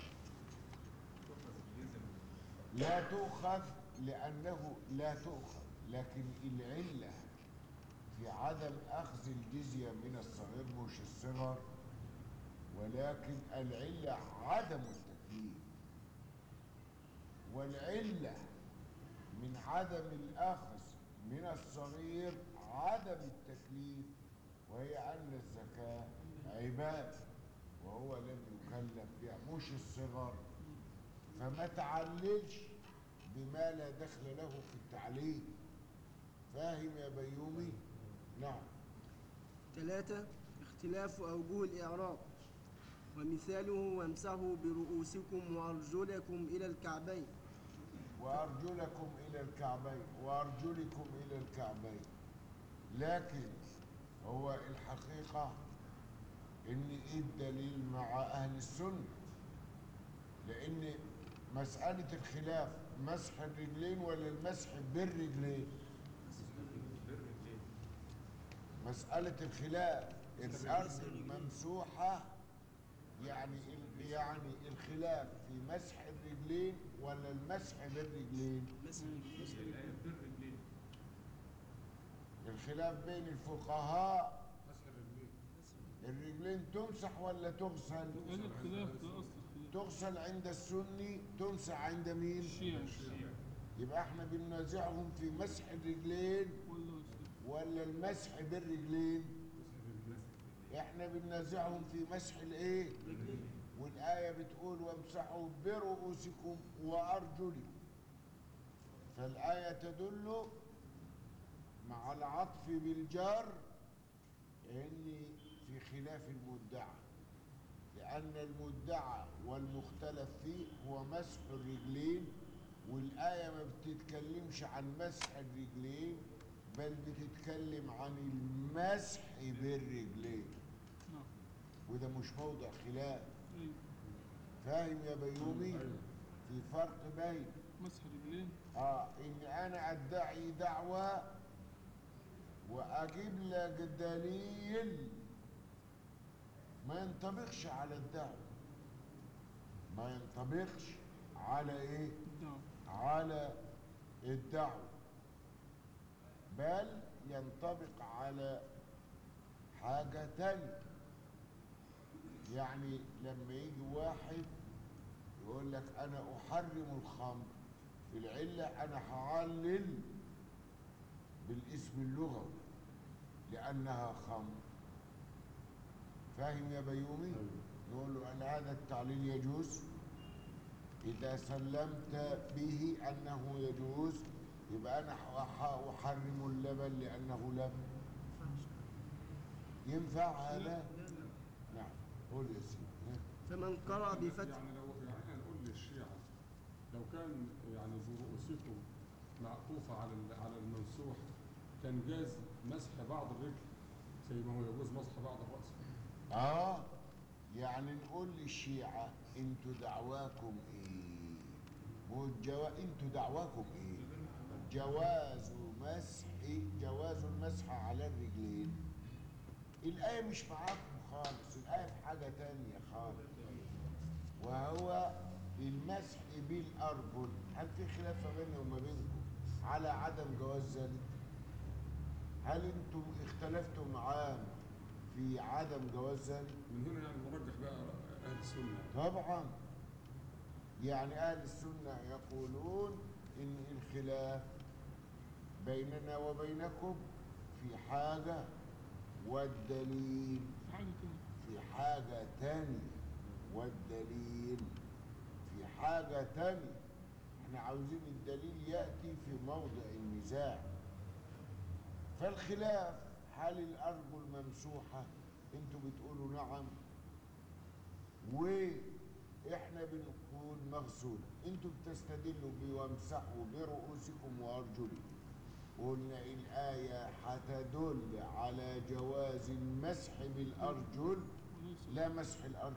لا تؤخذ لأنه لا تؤخذ لكن العلة في عدم أخذ الجزية من الصغير مش الصغر ولكن العلة عدم التكليف والعلة من عدم الأخذ من الصغير عدم التكليف وهي أن الزكاة عبادة وهو لم يكلف بها مش الصغر فما تعللش بما لا دخل له في التعليل فاهم يا بيومي؟ نعم ثلاثة اختلاف أوجه الإعراب ومثاله وامسحوا برؤوسكم وأرجلكم إلى الكعبين وأرجلكم إلى الكعبين وأرجلكم إلى الكعبين لكن هو الحقيقة إن إيه الدليل مع أهل السنة لأن مسألة الخلاف مسح الرجلين ولا المسح بالرجلين مسألة الخلاف الأرض الممسوحة يعني ال- يعني الخلاف في مسح الرجلين ولا المسح بالرجلين الآية بالرجلين الخلاف بين الفقهاء مسح الرجلين الرجلين تمسح ولا تغسل ايه الاختلاف ده اصل اختلاف تغسل عند السني تمسح عند مين الشيعة يبقى احنا بننازعهم في مسح الرجلين ولا ولا المسح بالرجلين احنا بننازعهم في مسح الايه والايه بتقول وامسحوا برؤوسكم وارجلكم فالايه تدل مع العطف بالجر ان في خلاف المدعى لان المدعى والمختلف فيه هو مسح الرجلين والايه ما بتتكلمش عن مسح الرجلين بل بتتكلم عن المسح بالرجلين نعم وده مش موضع خلاف ايوه فاهم يا بيومي في فرق بين مسح رجلين اه ان انا ادعي دعوة واجيب لك دليل ما ينطبقش على الدعوة ما ينطبقش على ايه الدعوة على الدعوة بل ينطبق على حاجة تانية يعني لما يجي واحد يقول لك أنا أحرم الخمر العلة أنا هعلل بالاسم اللغوي لأنها خمر فاهم يا بيومي؟ نقول له هل هذا التعليل يجوز؟ إذا سلمت به أنه يجوز يبقى أنا ح- أحرم اللبن لأنه لبن ينفع هذا؟ نعم قول يا سيدي فمن قرأ بفتح يعني لو يعني احنا نقول للشيعة لو كان يعني ذو رؤوسكم معطوفة على ال- على المنسوح كان جاز مسح بعض الرجل زي ما هو يجوز مسح بعض الرأس آه يعني نقول للشيعة انتوا دعواكم ايه؟ هو الجوا... انتوا دعواكم ايه؟ جواز مسح جواز المسح على الرجلين الآية مش معاكم خالص الآية في حاجة تانية خالص وهو المسح بالأرجل هل في خلاف ما بيني وما بينكم على عدم جواز ذلك؟ هل انتم اختلفتم معاه في عدم جواز ذلك؟ من هنا يعني نرجح بقى أهل السنة طبعا يعني اهل السنه يقولون ان الخلاف بيننا وبينكم في حاجه والدليل حاجة كده في حاجه تانية والدليل في حاجه تانية احنا عاوزين الدليل ياتي في موضع النزاع فالخلاف هل الارجل ممسوحه انتوا بتقولوا نعم واحنا بنقول مغسوله انتوا بتستدلوا بوامسحوا برؤوسكم وارجلكم قلنا الايه هتدل على جواز المسح بالارجل لا مسح الارجل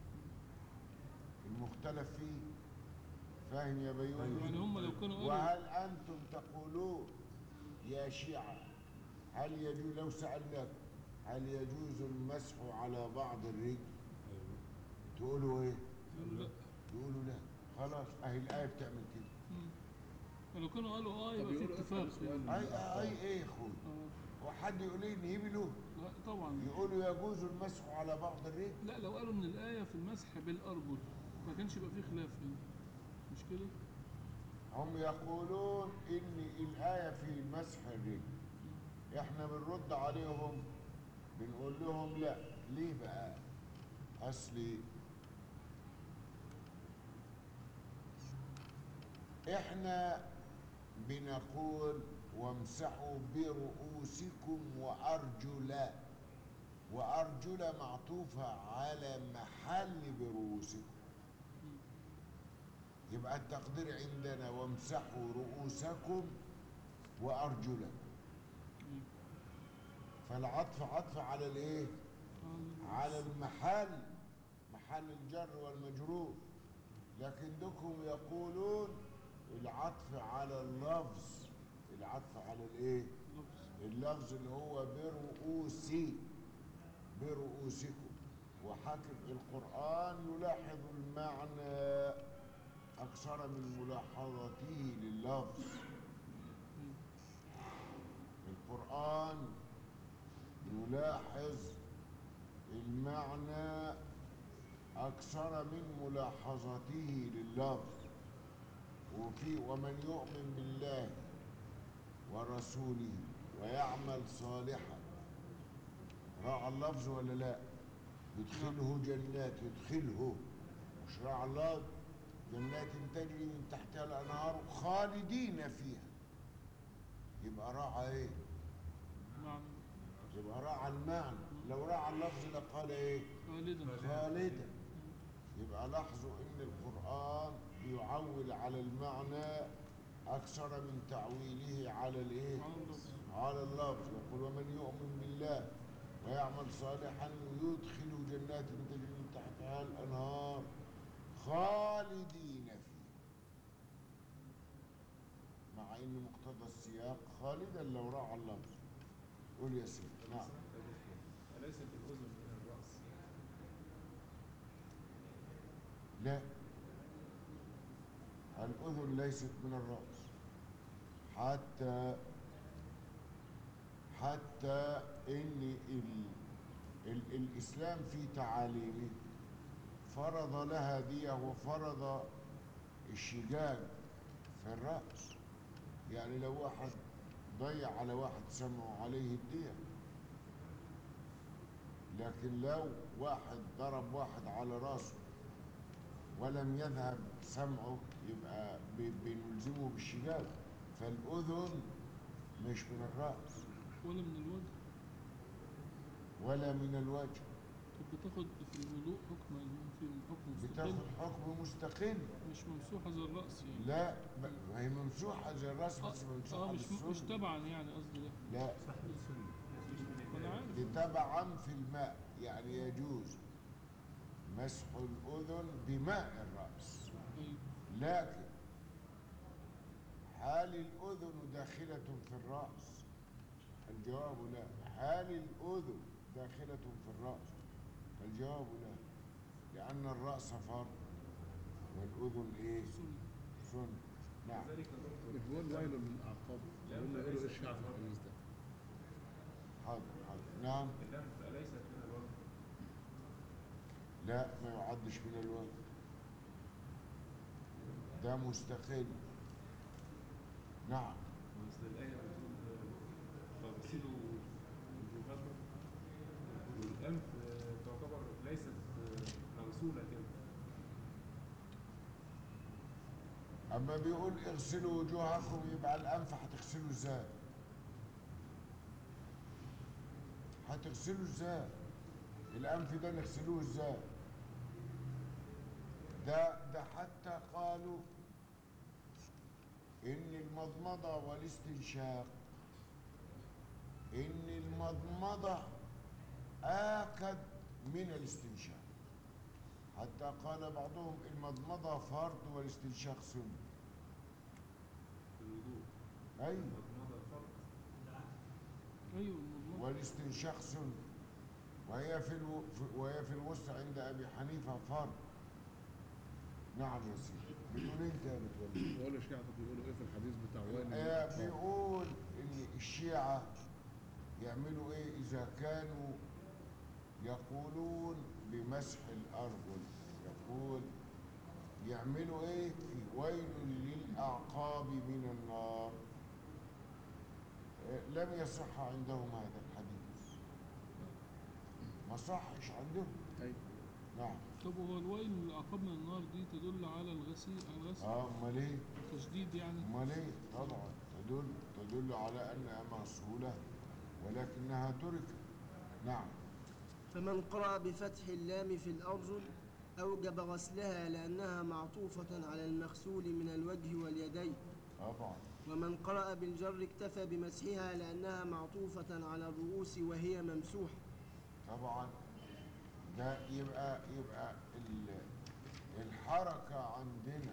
المختلف فيه فاهم يا بيومي يعني هم لو كانوا قالوا وهل أنتم تقولون يا شيعة هل يجوز لو سألناكم هل يجوز المسح على بعض الرجل تقولوا ايه قالوا لا تقولوا لا خلاص اهي الآية بتعمل كده لو كانوا قالوا اه طب يبقى في يقولوا اتفاق افهم يعني. سؤال اي اي ايه يا اخوي آه. وحد يقول لي نهبله لا طبعا يقولوا يجوز المسح على بعض الرجل لا لو قالوا ان الايه في المسح بالارجل ما كانش يبقى فيه خلاف هنا مش كده هم يقولون ان الآية في مسح الرجل احنا بنرد عليهم بنقول لهم لا ليه بقى اصلي احنا بنقول وامسحوا برؤوسكم وارجلا وارجلا معطوفة على محل برؤوسكم يبقى التقدير عندنا وامسحوا رؤوسكم وارجلكم فالعطف عطف على الايه على المحل محل الجر والمجرور لكن دكم يقولون العطف على اللفظ العطف على الايه اللفظ اللي هو برؤوسي برؤوسكم وحاكم القرآن يلاحظ المعنى أكثر من ملاحظته لللفظ القرآن يلاحظ المعنى أكثر من ملاحظته لللفظ وفي ومن يؤمن بالله ورسوله ويعمل صالحا راعى اللفظ ولا لا يدخله جنات يدخله مش راعى اللفظ جنات تجري من تحتها الانهار خالدين فيها يبقى راعى ايه معنى يبقى راعى المعنى لو راعى اللفظ لقال ايه خالدا خالدا يبقى لاحظوا ان القران بيعول على المعنى اكثر من تعويله على الايه على اللفظ. على اللفظ يقول ومن يؤمن بالله ويعمل صالحا يدخل جنات تجري من تحتها الانهار خالدين فيها مع ان مقتضى السياق خالدا لو راعى اللفظ قول يا سيدي نعم أليست الأذن من الرأس؟ لا الأذن ليست من الرأس حتى حتى ان ال ال الاسلام في تعاليمه فرض لها دية وفرض الشجاج في الرأس يعني لو واحد ضيع على واحد سمعه عليه الدية لكن لو واحد ضرب واحد على راسه ولم يذهب سمعه يبقى ب- بنلزمه بالشجاج فالأذن مش من الرأس ولا من الوجه ولا من الوجه طب بتاخد في الوضوء حكم في حكم مستقل بتاخد حكم مستقل مش ممسوحة زي الرأس يعني لا ب- ما هي ممسوحة زي الراس بس اه ممسوحة مش مش بالسنة تبعا يعني قصدي ده لا انا عارف دي تبعا في الماء يعني يجوز مسح الأذن بماء الرأس ايوه لكن هل الأذن داخلة في الرأس؟ الجواب لا هل الأذن داخلة في الرأس؟ الجواب لا لأن الرأس فرض والأذن إيه؟ سنة سنة نعم ذلك يا دكتور مش بقول ويل للأعقاب قلنا يقولوا إيه الشعب في الحديث ده حاضر حاضر نعم الأنف أليست من الوجه لا ما يعدش من الوجه ده مستقل نعم مثل الآية بتقول فاغسلوا وجوهكم والأنف آه، تعتبر ليست آه، مغسولة كده أما بيقول اغسلوا وجوهكم يبقى الأنف هتغسلوا ازاي؟ هتغسلوا ازاي؟ الأنف ده نغسلوه ازاي؟ ده ده حتى قالوا إن المضمضة والاستنشاق إن المضمضة آكد من الاستنشاق حتى قال بعضهم المضمضة فرض والاستنشاق سنة في الوضوء أي مضمضة الفرد ايوه المضمضة والاستنشاق سنة وهي في, الو... في وهي في الوسط عند أبي حنيفة فرض نعم يا سيدي بتقول انت يا بتقول بقول الشعب بيقولوا إيه في الحديث بتاع ويل آه، للأعقاب بيقول ان الشيعة يعملوا ايه اذا كانوا يقولون بمسح الارجل يقول يعملوا ايه في ويل للاعقاب من النار آه، لم يصح عندهم هذا الحديث ما صحش عندهم أيوة نعم طب هو الويل للعقاب من النار دي تدل على الغسيل على الغسل اه امال ايه تشديد يعني امال ايه طبعا تدل تدل على انها مغسوله ولكنها تركت نعم فمن قرأ بفتح اللام في الأرجل أوجب غسلها لأنها معطوفة على المغسول من الوجه واليدين طبعا ومن قرأ بالجر اكتفى بمسحها لأنها معطوفة على الرؤوس وهي ممسوحة طبعا ده يبقى يبقى ال- الحركه عندنا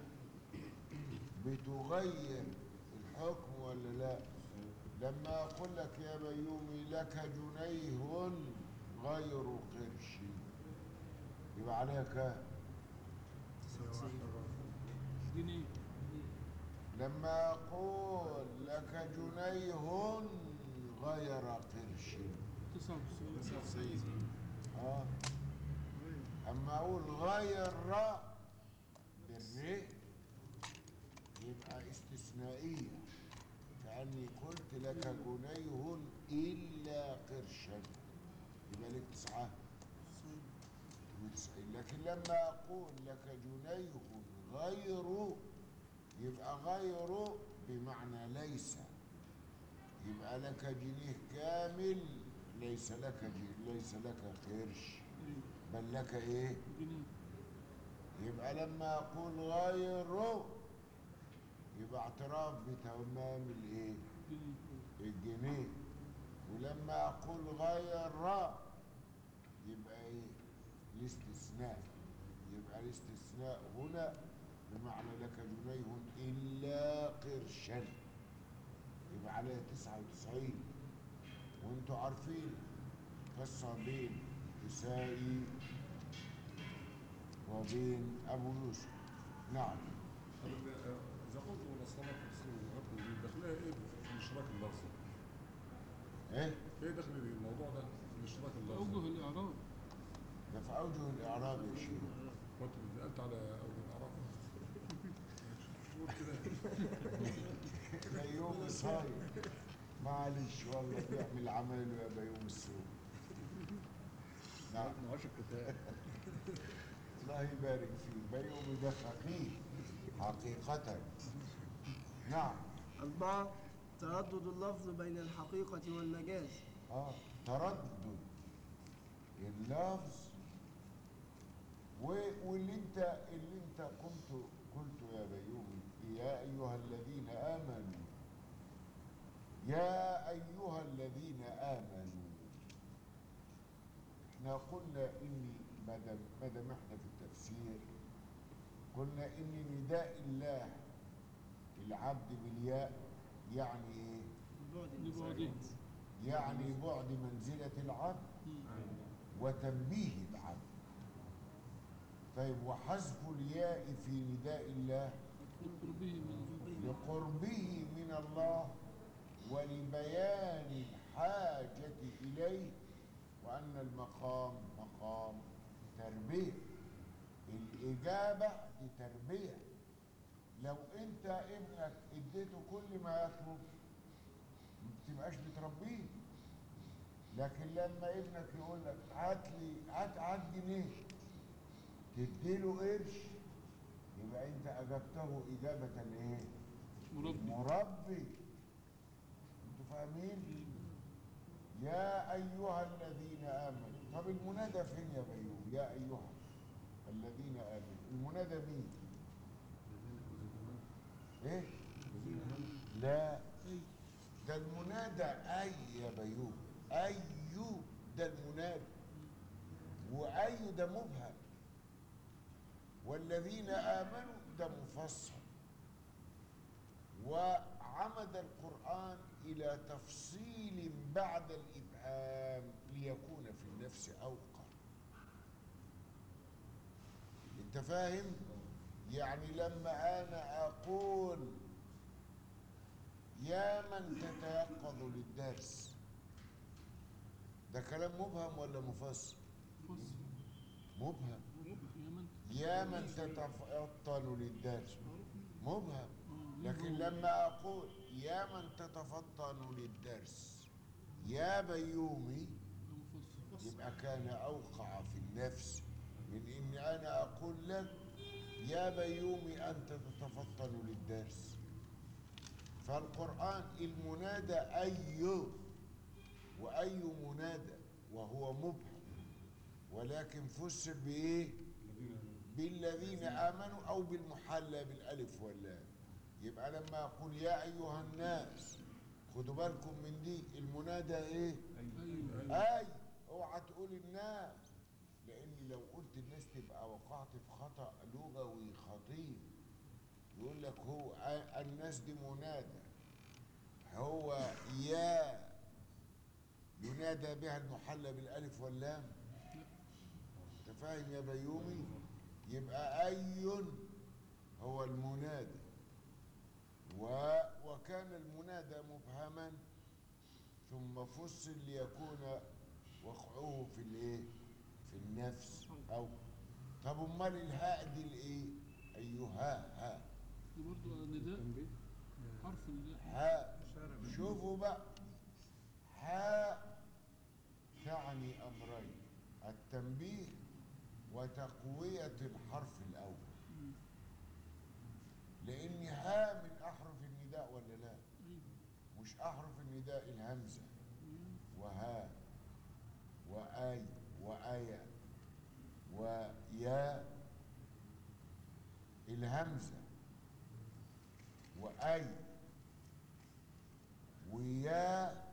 بتغير الحكم ولا لا لما اقول لك يا بيومي لك جنيه غير قرش يبقى عليها كام جنيه لما أقول لك جنيه غير قرش 99 آه. أما أقول غير بالري يبقى استثنائية كأني قلت لك جنيه إلا قرشا يبقى لك تسعة وتسعين لكن لما أقول لك جنيه غير يبقى غير بمعنى ليس يبقى لك جنيه كامل ليس لك جي ليس لك قرش بل لك ايه جنيه يبقى لما اقول غير يبقى اعتراف بتمام الايه جنيه الجنيه ولما اقول غير يبقى ايه الاستثناء يبقى الاستثناء هنا بمعنى لك جنيه الا قرشا يبقى عليها تسعة وتسعين وانتوا عارفين قصة بين كسائي وبين ابو يوسف نعم طب ال- آه، إذا قلت ولا الصلاة تغسل وجوهكم دي داخلها إيه في الاشتراك اللفظي؟ ايه ايه دخل الموضوع ده الاشتراك اللفظي اوجه الاعراب ده في اوجه الاعراب يا شيخ كنت نقلت على اول الاعراف شهور كده بيوم صايم معلش والله بيعمل عمايله يا بيوم السوق نعم ما هوش الكتاب الله يبارك فيه بيوم ده فقيه حقيقة نعم أربعة تردد اللفظ بين الحقيقة والمجاز اه تردد اللفظ و- واللي انت اللي انت قلت قلت يا بيومي يا ايها الذين امنوا يا ايها الذين امنوا احنا قلنا اني ما دام ما دام احنا في التفسير قلنا ان نداء الله العبد بالياء يعني ايه لبعده يعني بعد منزلة العبد وتنبيه العبد طيب وحذف الياء في نداء الله لقربه من لقربه من الله ولبيان الحاجة إليه وأن المقام مقام تربية الإجابة دي تربية لو أنت ابنك اديته كل ما يطلب ما بتبقاش بتربيه لكن لما ابنك يقول لك هات لي هات هات جنيه تديله قرش يبقى انت اجبته اجابه ايه؟ مربي مربي انتوا فاهمين؟ يا ايها الذين امنوا طب المنادى فين يا بيوم؟ يا ايها الذين امنوا المنادى مين؟ ايه؟ لا ده المنادى اي يا بيوم اي ده المنادى واي ده مبهم والذين امنوا ده مفصل وعمد القران الى تفصيل بعد الابهام ليكون في النفس اوقع انت فاهم يعني لما انا اقول يا من تتيقظ للدرس ده كلام مبهم ولا مفصل فصل مبهم يا من يا من تتفطن للدرس مبهم آه، لكن لما اقول يا من تتفطن للدرس يا بيومي مفصل يبقى كان اوقع في النفس من اني انا اقول لك يا بيومي انت تتفطن للدرس فالقران المنادى اي واي منادى وهو مبهم ولكن فسر بايه بالذين امنوا او بالمحلى بالالف واللام يبقى لما اقول يا ايها الناس خدوا بالكم من دي المنادى ايه ايوه اي اوعى تقول الناس لان لو قلت الناس تبقى وقعت في خطا لغوي خطير يقول لك هو آ- الناس دي منادى هو يا ينادى بها المحلى بالالف واللام انت فاهم يا بيومي يبقى اي هو المنادى و وكان المنادى مبهما ثم فصل ليكون وقعه في الايه في النفس او طب امال الهاء دي الايه ايها ها دي برضه نداء حرف نداء ها شوفوا بقى ها تعني امرين التنبيه وتقويه الحرف الاول لان ها من احرف النداء ولا لا مش احرف النداء الهمزه وها وآي وآية ويا الهمزة وأي ويا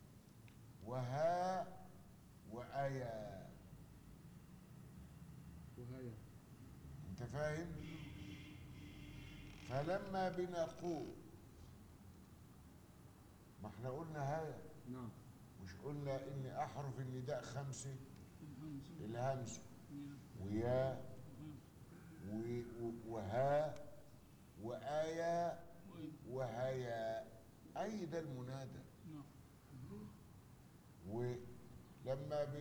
وها وآيا وهاي انت فاهم فلما بنقول ما احنا قلنا هايا نعم مش قلنا ان احرف النداء خمسه الهمزة الهمزه يا ويا ها و- و- وها وآية وأي وهيا أي ده المنادى نعم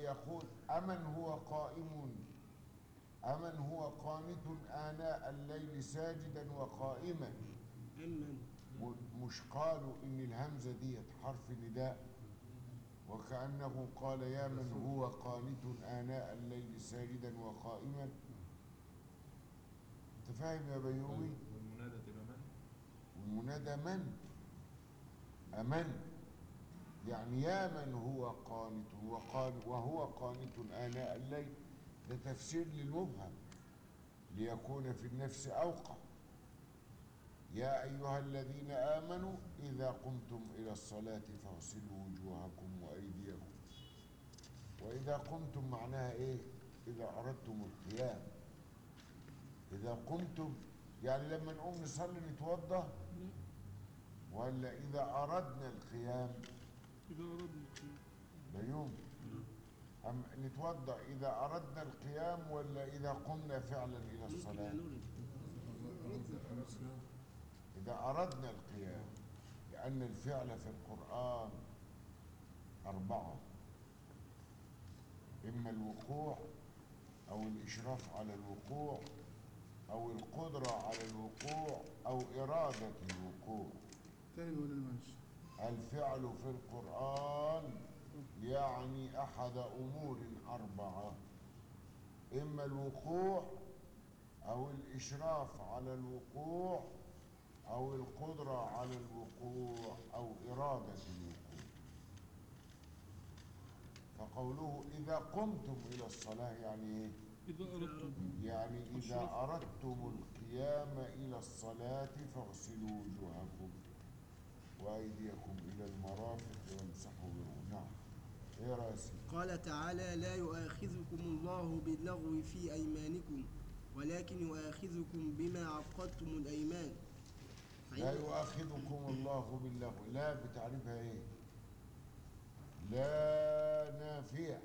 يقول أمن هو قائم أمن هو قانت آناء الليل ساجدا وقائما أمن م- مش قالوا إن الهمزة دي حرف نداء وكأنه قال يا من هو قانت آناء الليل ساجدا وقائما أنت فاهم يا بيومي والمنادى تبقى من؟ والمنادى من أمن يعني يا من هو قانت وقال وهو قانت آناء الليل ده تفسير للمبهم ليكون في النفس أوقع يا أيها الذين آمنوا إذا قمتم إلى الصلاة فاغسلوا وجوهكم وأيديكم وإذا قمتم معناها إيه؟ إذا أردتم القيام إذا قمتم يعني لما نقوم نصلي نتوضأ ولا إذا أردنا القيام إذا أردنا القيام. بيوم أم نتوضأ إذا أردنا القيام ولا إذا قمنا فعلا إلى ممكن الصلاة أن نرد إذا أردنا القيام لأن الفعل في القرآن أربعة إما الوقوع أو الإشراف على الوقوع أو القدرة على الوقوع أو إرادة الوقوع تاني نقول المنش الفعل في القرآن يعني أحد أمور أربعة إما الوقوع أو الإشراف على الوقوع أو القدرة على الوقوع أو إرادة الوقوع فقوله إذا قمتم إلى الصلاة يعني إيه؟ إذا أردتم يعني إذا أردتم القيام إلى الصلاة فاغسلوا وجوهكم وأيديكم إلى المرافق وامسحوا برؤوسكم نعم إيه رأسي قال تعالى لا يؤاخذكم الله باللغو في أيمانكم ولكن يؤاخذكم بما عقدتم الأيمان لا فإن- يؤاخذكم الله باللغو لا بتعريفها إيه لا نافية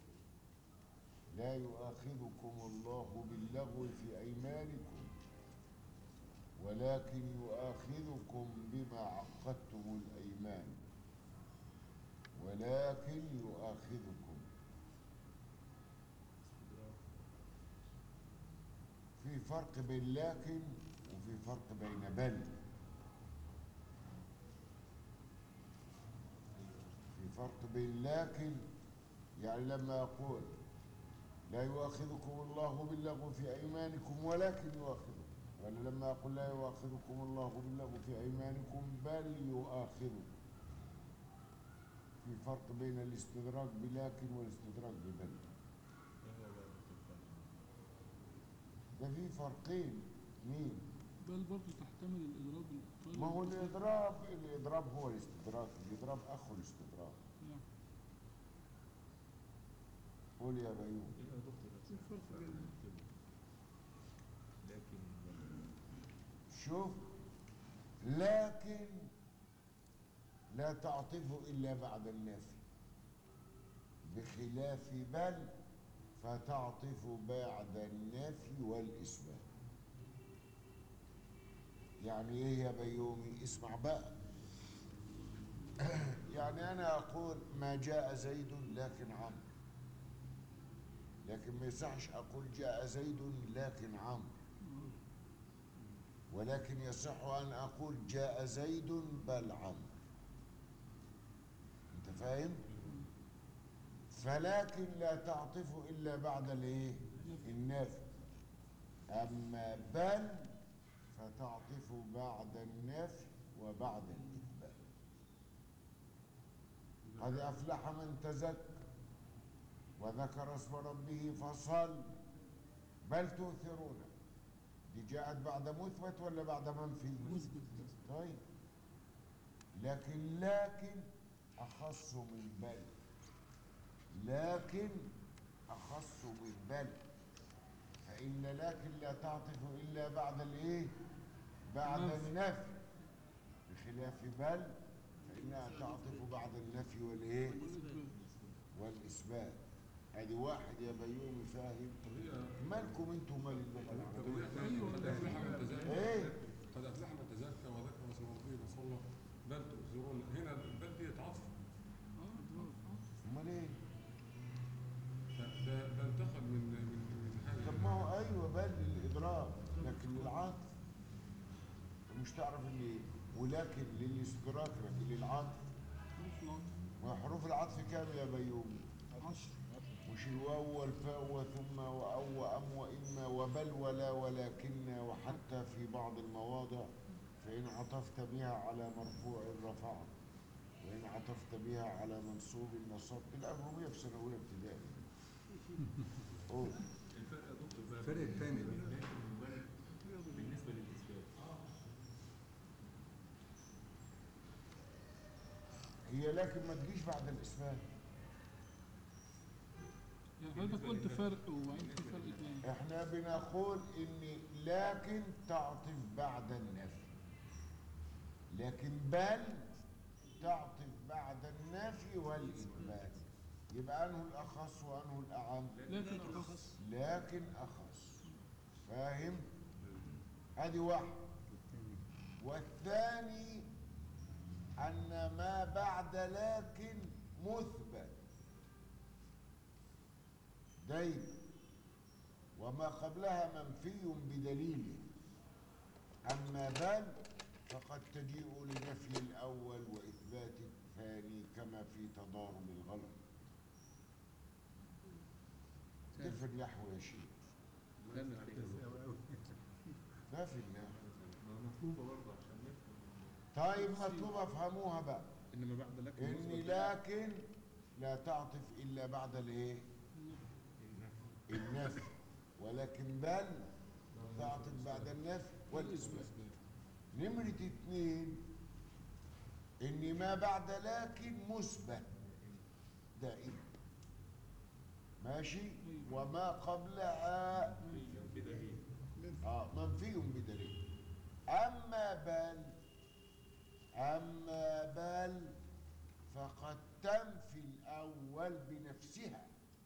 لا يؤاخذكم الله باللغو في أيمانكم ولكن يؤاخذكم بما عقدتم الأيمان ولكن يؤاخذكم في فرق بين لكن وفي فرق بين بل في فرق بين لكن يعني لما يقول لا يؤاخذكم الله باللغو في أيمانكم ولكن يؤاخذكم ولا لما يقول لا يؤاخذكم الله باللغو في أيمانكم بل يؤاخذكم في فرق بين الاستدراك بلكن والاستدراك ببل ده في فرقين مين بل برضه تحتمل الإضراب والإقرار ما هو الإضراب الإضراب هو الاستدراك الإضراب أخو الاستدراك نعم قول يا بيوم ايه يا دكتور في فرق بين لكن شوف لكن لا تعطف إلا بعد النفي بخلاف بل فتعطف بعد النفي والإثبات يعني إيه يا بيومي اسمع بقى يعني أنا أقول ما جاء زيد لكن عمرو لكن ما يصحش أقول جاء زيد لكن عمرو ولكن يصح أن أقول جاء زيد بل عمرو أنت فاهم؟ فلكن لا تعطف إلا بعد الإيه؟ النفي أما بل فتعطف بعد النفي وبعد الإثبات قد أفلح من تزكى وذكر اسم ربه فصل بل تؤثرون دي جاءت بعد مثبت ولا بعد منفي؟ مثبت طيب لكن لكن أخص من بل لكن أخص من بل فإن لكن لا تعطف إلا بعد الإيه؟ بعد النفي. النفي بخلاف بل فإنها تعطف بعد النفي والإيه؟ والإثبات ادي واحد يا بيومي فاهم مالكم انتم مال اللغه العربيه قد أفلح من تزكى ايه قد أفلح من تزكى وذكر اسم ربه فصلى بل تؤثرون هنا البل دي عطف اه إضراب آه. امال ايه اتخذ من من من هذا طب ما هو ايوه بل للادراك لكن للعاطف مش تعرف ان ايه ولكن للاستدراك لكن للعاطف وحروف العطف كام يا بيومي عشر مش الواو والفاء وثم وأو وأم وإما وبل ولا ولكن وحتى في بعض المواضع فإن عطفت بها على مرفوع رفعت وإن عطفت بها على منصوب نصبت الأغلبية في سنة أولى ابتدائي قول الفرق يا دكتور بقى الفرق الثاني بين اللكن والبلد بالنسبه للاثبات هي لكن ما تجيش بعد الإسلام يعني حضرتك قلت فرق وبعدين في فرق تاني احنا بنقول ان لكن تعطف بعد النفي لكن بل تعطف بعد النفي والإثبات يبقى أنه الأخص وأنه الأعم لكن أخص لكن أخص فاهم ادي واحد والثاني أن ما بعد لكن مثبت دايما وما قبلها منفي بدليله أما بل فقد تجيء لنفي الأول وإثبات الثاني كما في تضارب الغلط ده في النحو يا شيخ استنى كده. ده في النحو ما مطلوبه برضه عشان نفهم طيب مطلوب افهموها بقى انما بعد لكن ان مثبت. لكن لا تعطف الا بعد الايه النفي ولكن بل تعطف بعد النفي والاثبات نمرة اتنين ان ما بعد لكن مثبت دائما ماشي وما قبلها بدليل اه منفي بدليل اما بل اما بل فقد تنفي الاول بنفسها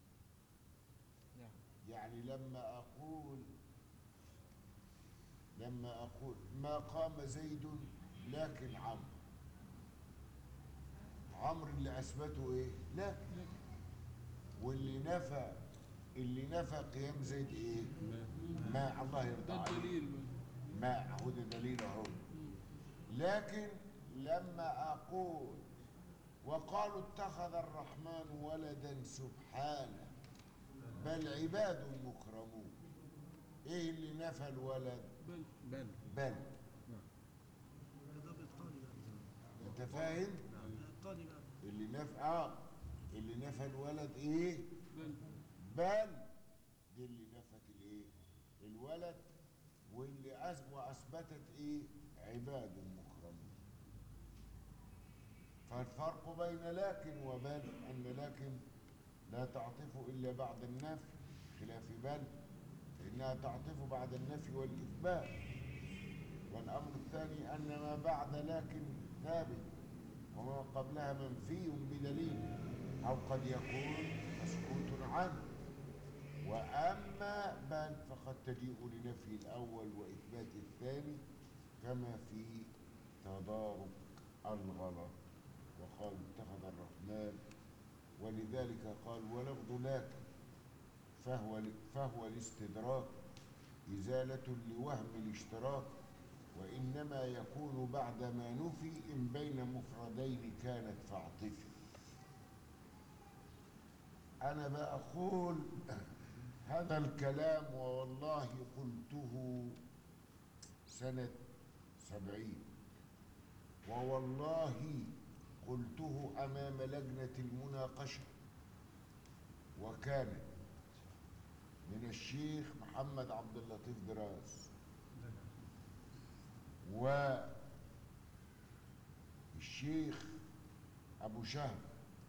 يعني لما اقول لما اقول ما قام زيد لكن عمرو عمرو اللي اثبته ايه لكن واللي نفى اللي نفى قيام زيد ايه ما الله يرضى ده عليه الدليل بقى ما هو ده دليل اهو لكن لما اقول وقالوا اتخذ الرحمن ولدا سبحانه بل عباد مكرمون ايه اللي نفى الولد بل بل بل ده بالطالي بقى انت فاهم الطالي بقى اللي نفى اه اللي نفى الولد ايه بل بل دي اللي نفت الايه الولد واللي أث- واثبتت ايه عباد مكرمون فالفرق بين لكن وبل ان لكن لا تعطف الا بعد النفي خلاف بل فانها تعطف بعد النفي والاثبات والامر الثاني ان ما بعد لكن ثابت وما قبلها منفي بدليل او قد يكون مسكوت عنه وأما بل فقد تجيء لنفي الأول وإثبات الثاني كما في تدارك الغلط وقال اتخذ الرحمن ولذلك قال ولفظ لكن فهو فهو الاستدراك إزالة لوهم الاشتراك وإنما يكون بعدما نفي إن بين مفردين كانت فاعطفي أنا بقول هذا الكلام والله قلته سنة سبعين ووالله قلته أمام لجنة المناقشة وكانت من الشيخ محمد عبد اللطيف دراس والشيخ أبو شهم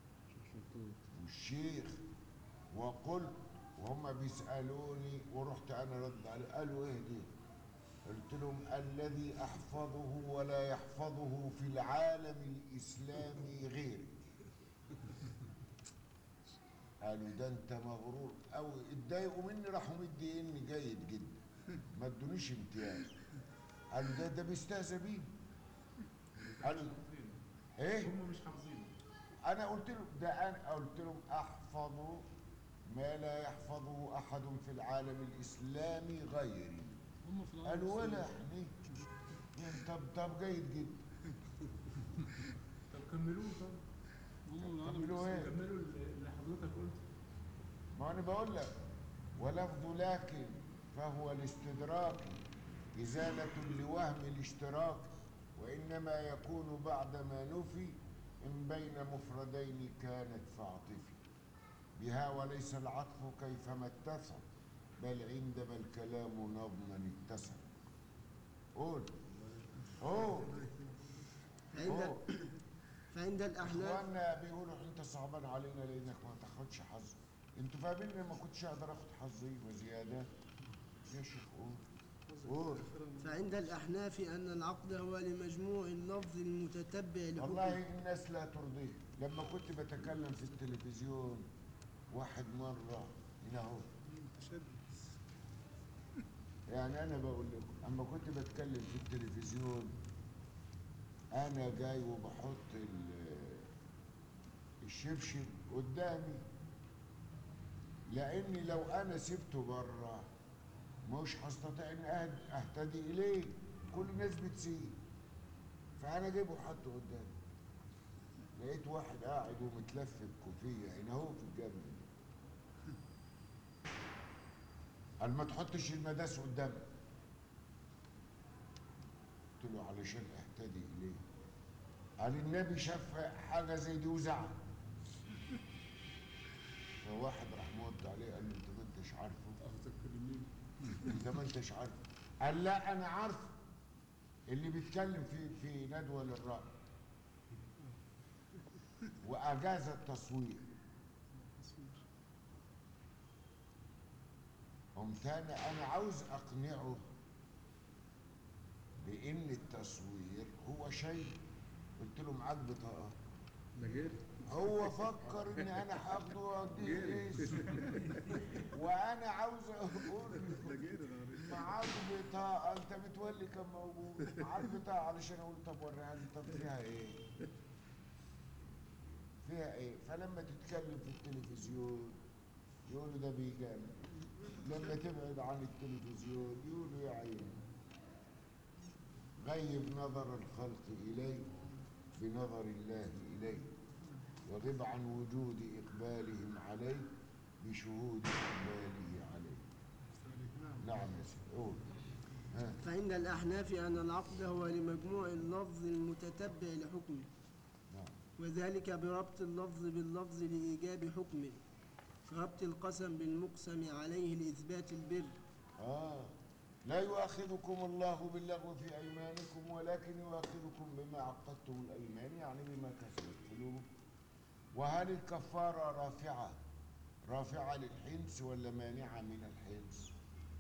والشيخ وقلت وهم بيسألوني ورحت أنا رد عليه قالوا إيه دي؟ قلت لهم الذي أحفظه ولا يحفظه في العالم الإسلامي غيري قالوا ده أنت مغرور أو اتضايقوا مني راحوا مديني جيد جدا ما ادونيش امتياز قالوا ده ده بيستهزأ بينا قالوا ايه هم مش حافظينه انا قلت له ده انا قلت لهم احفظ ما لا يحفظه أحد في العالم الإسلامي غيري هم في العالم قالوا ولا الإسلامي. احنا يعني طب طب جيد جدا طب كملوه طب هم من العالم كملوا ايه؟ كملوا اللي اللي حضرتك قلته ما انا بقول لك ولفظ لكن فهو الاستدراك إزالة لوهم الاشتراك وإنما يكون بعدما نفي إن بين مفردين كانت فاعطفي بها وليس العطف كيفما اتسع بل عندما الكلام نظما اتسع قول قول فعند قول فعند الأحناف اخواننا بيقولوا انت صعبان علينا لانك ما تاخدش حظ انتوا فاهمين إن ما كنتش اقدر اخد حظي وزياده يا شيخ قول قول فعند الأحناف أن العقد هو لمجموع اللفظ المتتبع لحكم والله الناس لا ترضيه لما كنت بتكلم في التلفزيون واحد مره هنا اهو يعني انا بقول لكم اما كنت بتكلم في التلفزيون انا جاي وبحط ال- الشبشب قدامي لاني لو انا سبته بره مش هستطيع ان أهد- اهتدي اليه كل الناس بتسيب فانا جايبه وحطه قدامي لقيت واحد قاعد ومتلف بكوفيه هنا اهو في الجنب قال ما تحطش المداس قدامك قلت له علشان اهتدي اليه قال النبي شاف حاجه زي دي وزعل فواحد راح موت عليه قال له انت ما انتش عارفه افتكر مين انت ما انتش عارفه قال لا انا عارفه اللي بيتكلم في في ندوه للراي واجاز التصوير قمت انا انا عاوز اقنعه بان التصوير هو شيء قلت له معاك بطاقه نجيت هو فكر ان انا هاخده واوديه الجيش وانا عاوز اقول نجيت معاك بطاقه انت متولي كان موجود معاك بطاقه علشان اقول طب وريها لي طب فيها ايه؟ فيها ايه؟ فلما تتكلم في التلفزيون يقولوا ده بيجامل لما تبعد عن التلفزيون يقولوا يا عيني غيب نظر الخلق إليه بنظر الله إليه وغب عن وجود إقبالهم عليه بشهود إقباله عليه نعم يا سيدي قول ها فعند الأحناف أن العقد هو لمجموع اللفظ المتتبع لحكمه نعم وذلك بربط اللفظ باللفظ لإيجاب حكمه كربط القسم بالمقسم عليه لإثبات البر آه لا يؤاخذكم الله باللغو في أيمانكم ولكن يؤاخذكم بما عقدتم الأيمان يعني بما كسبت قلوبكم وهل الكفارة رافعة رافعة للحنس ولا مانعة من الحنس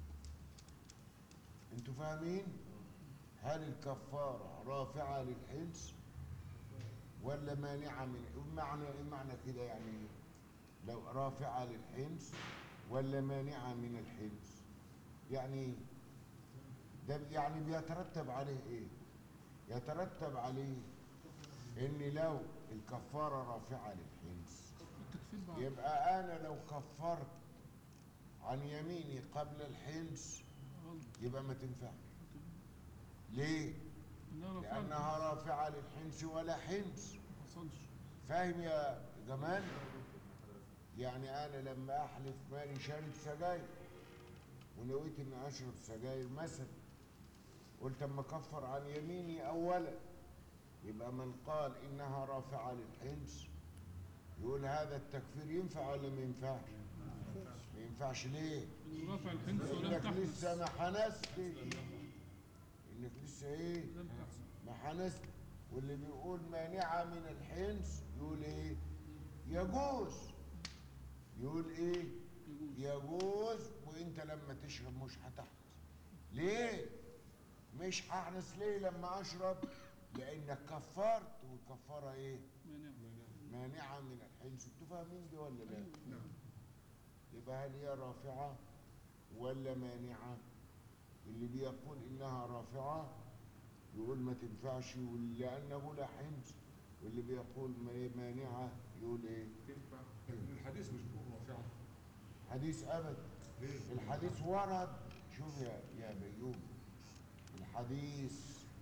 انتوا فاهمين هل الكفارة رافعة للحنس ولا مانعة من معنى معنى كده يعني لو رافعة للحنس ولا مانعة من الحنس يعني ده يعني بيترتب عليه ايه يترتب عليه ان لو الكفارة رافعة للحنس التكفير بعد يبقى انا لو كفرت عن يميني قبل الحنس غلط يبقى ما تنفعش ليه انها رفعت لانها رافعة للحنس ولا حنس ما حصلش فاهم يا جمال يعني انا لما احلف ماني شارب سجاير ونويت اني اشرب سجاير مثلا قلت اما اكفر عن يميني اولا يبقى من قال انها رافعه للحنس يقول هذا التكفير ينفع ولا ما ينفعش؟ ما ينفعش ليه؟ انه رفع الحنس ولم انك تحدث لسه ما حنستش انك لسه ايه؟ لم تحدث ما حنست واللي بيقول مانعة من الحنس يقول ايه يجوز يقول ايه يجوز يجوز وانت لما تشرب مش هتحنس ليه مش هحنس ليه لما اشرب لانك كفرت والكفاره ايه مانع مانعه من الحنس انتوا فاهمين دي ولا لا نعم يبقى هل هي رافعه ولا مانعه اللي بيقول انها رافعه يقول ما تنفعش يقول لانه لا حنس واللي بيقول ما- مانعه يقول ايه تنفع لكن الحديث مش بيقول رافعه حديث أبد الحديث ورد شوف يا يا بيوم الحديث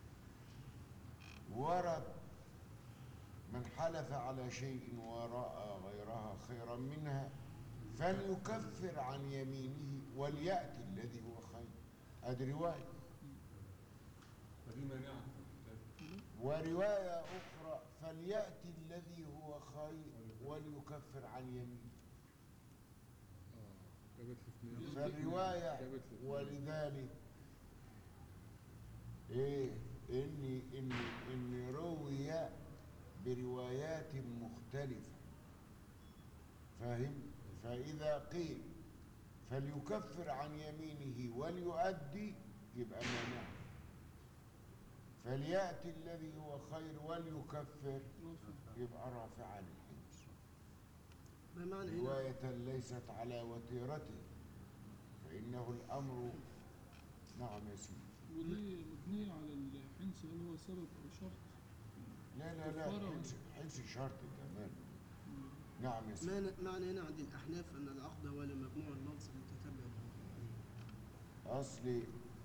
ورد من حلف على شيء ورأى غيرها خيرا منها فليكفر عن يمينه وليأتي الذي هو خير هذه رواية فدي مانعة ورواية أخرى فليأتي الذي هو خير وليكفر عن يمينه جابت لي اثنين فالرواية جابت لي ولذلك ايه ان ان ان روي بروايات مختلفة فاهم فإذا قيل فليكفر عن يمينه وليؤدي يبقى مانع فليأتي الذي هو خير وليكفر يبقى رافعا الحمص ما معنى هنا رواية ليست على وتيرته فإنه الأمر نعم يا سيدي ودي مبنية على الحنس هل هو سبب أو شرط لا لا لا كفارة ولا- حنس حنس شرط كمان نعم يا سيدي معنى معنى هنا عند الأحناف أن العقد هو لمجموع اللفظ المتتبع له أصلي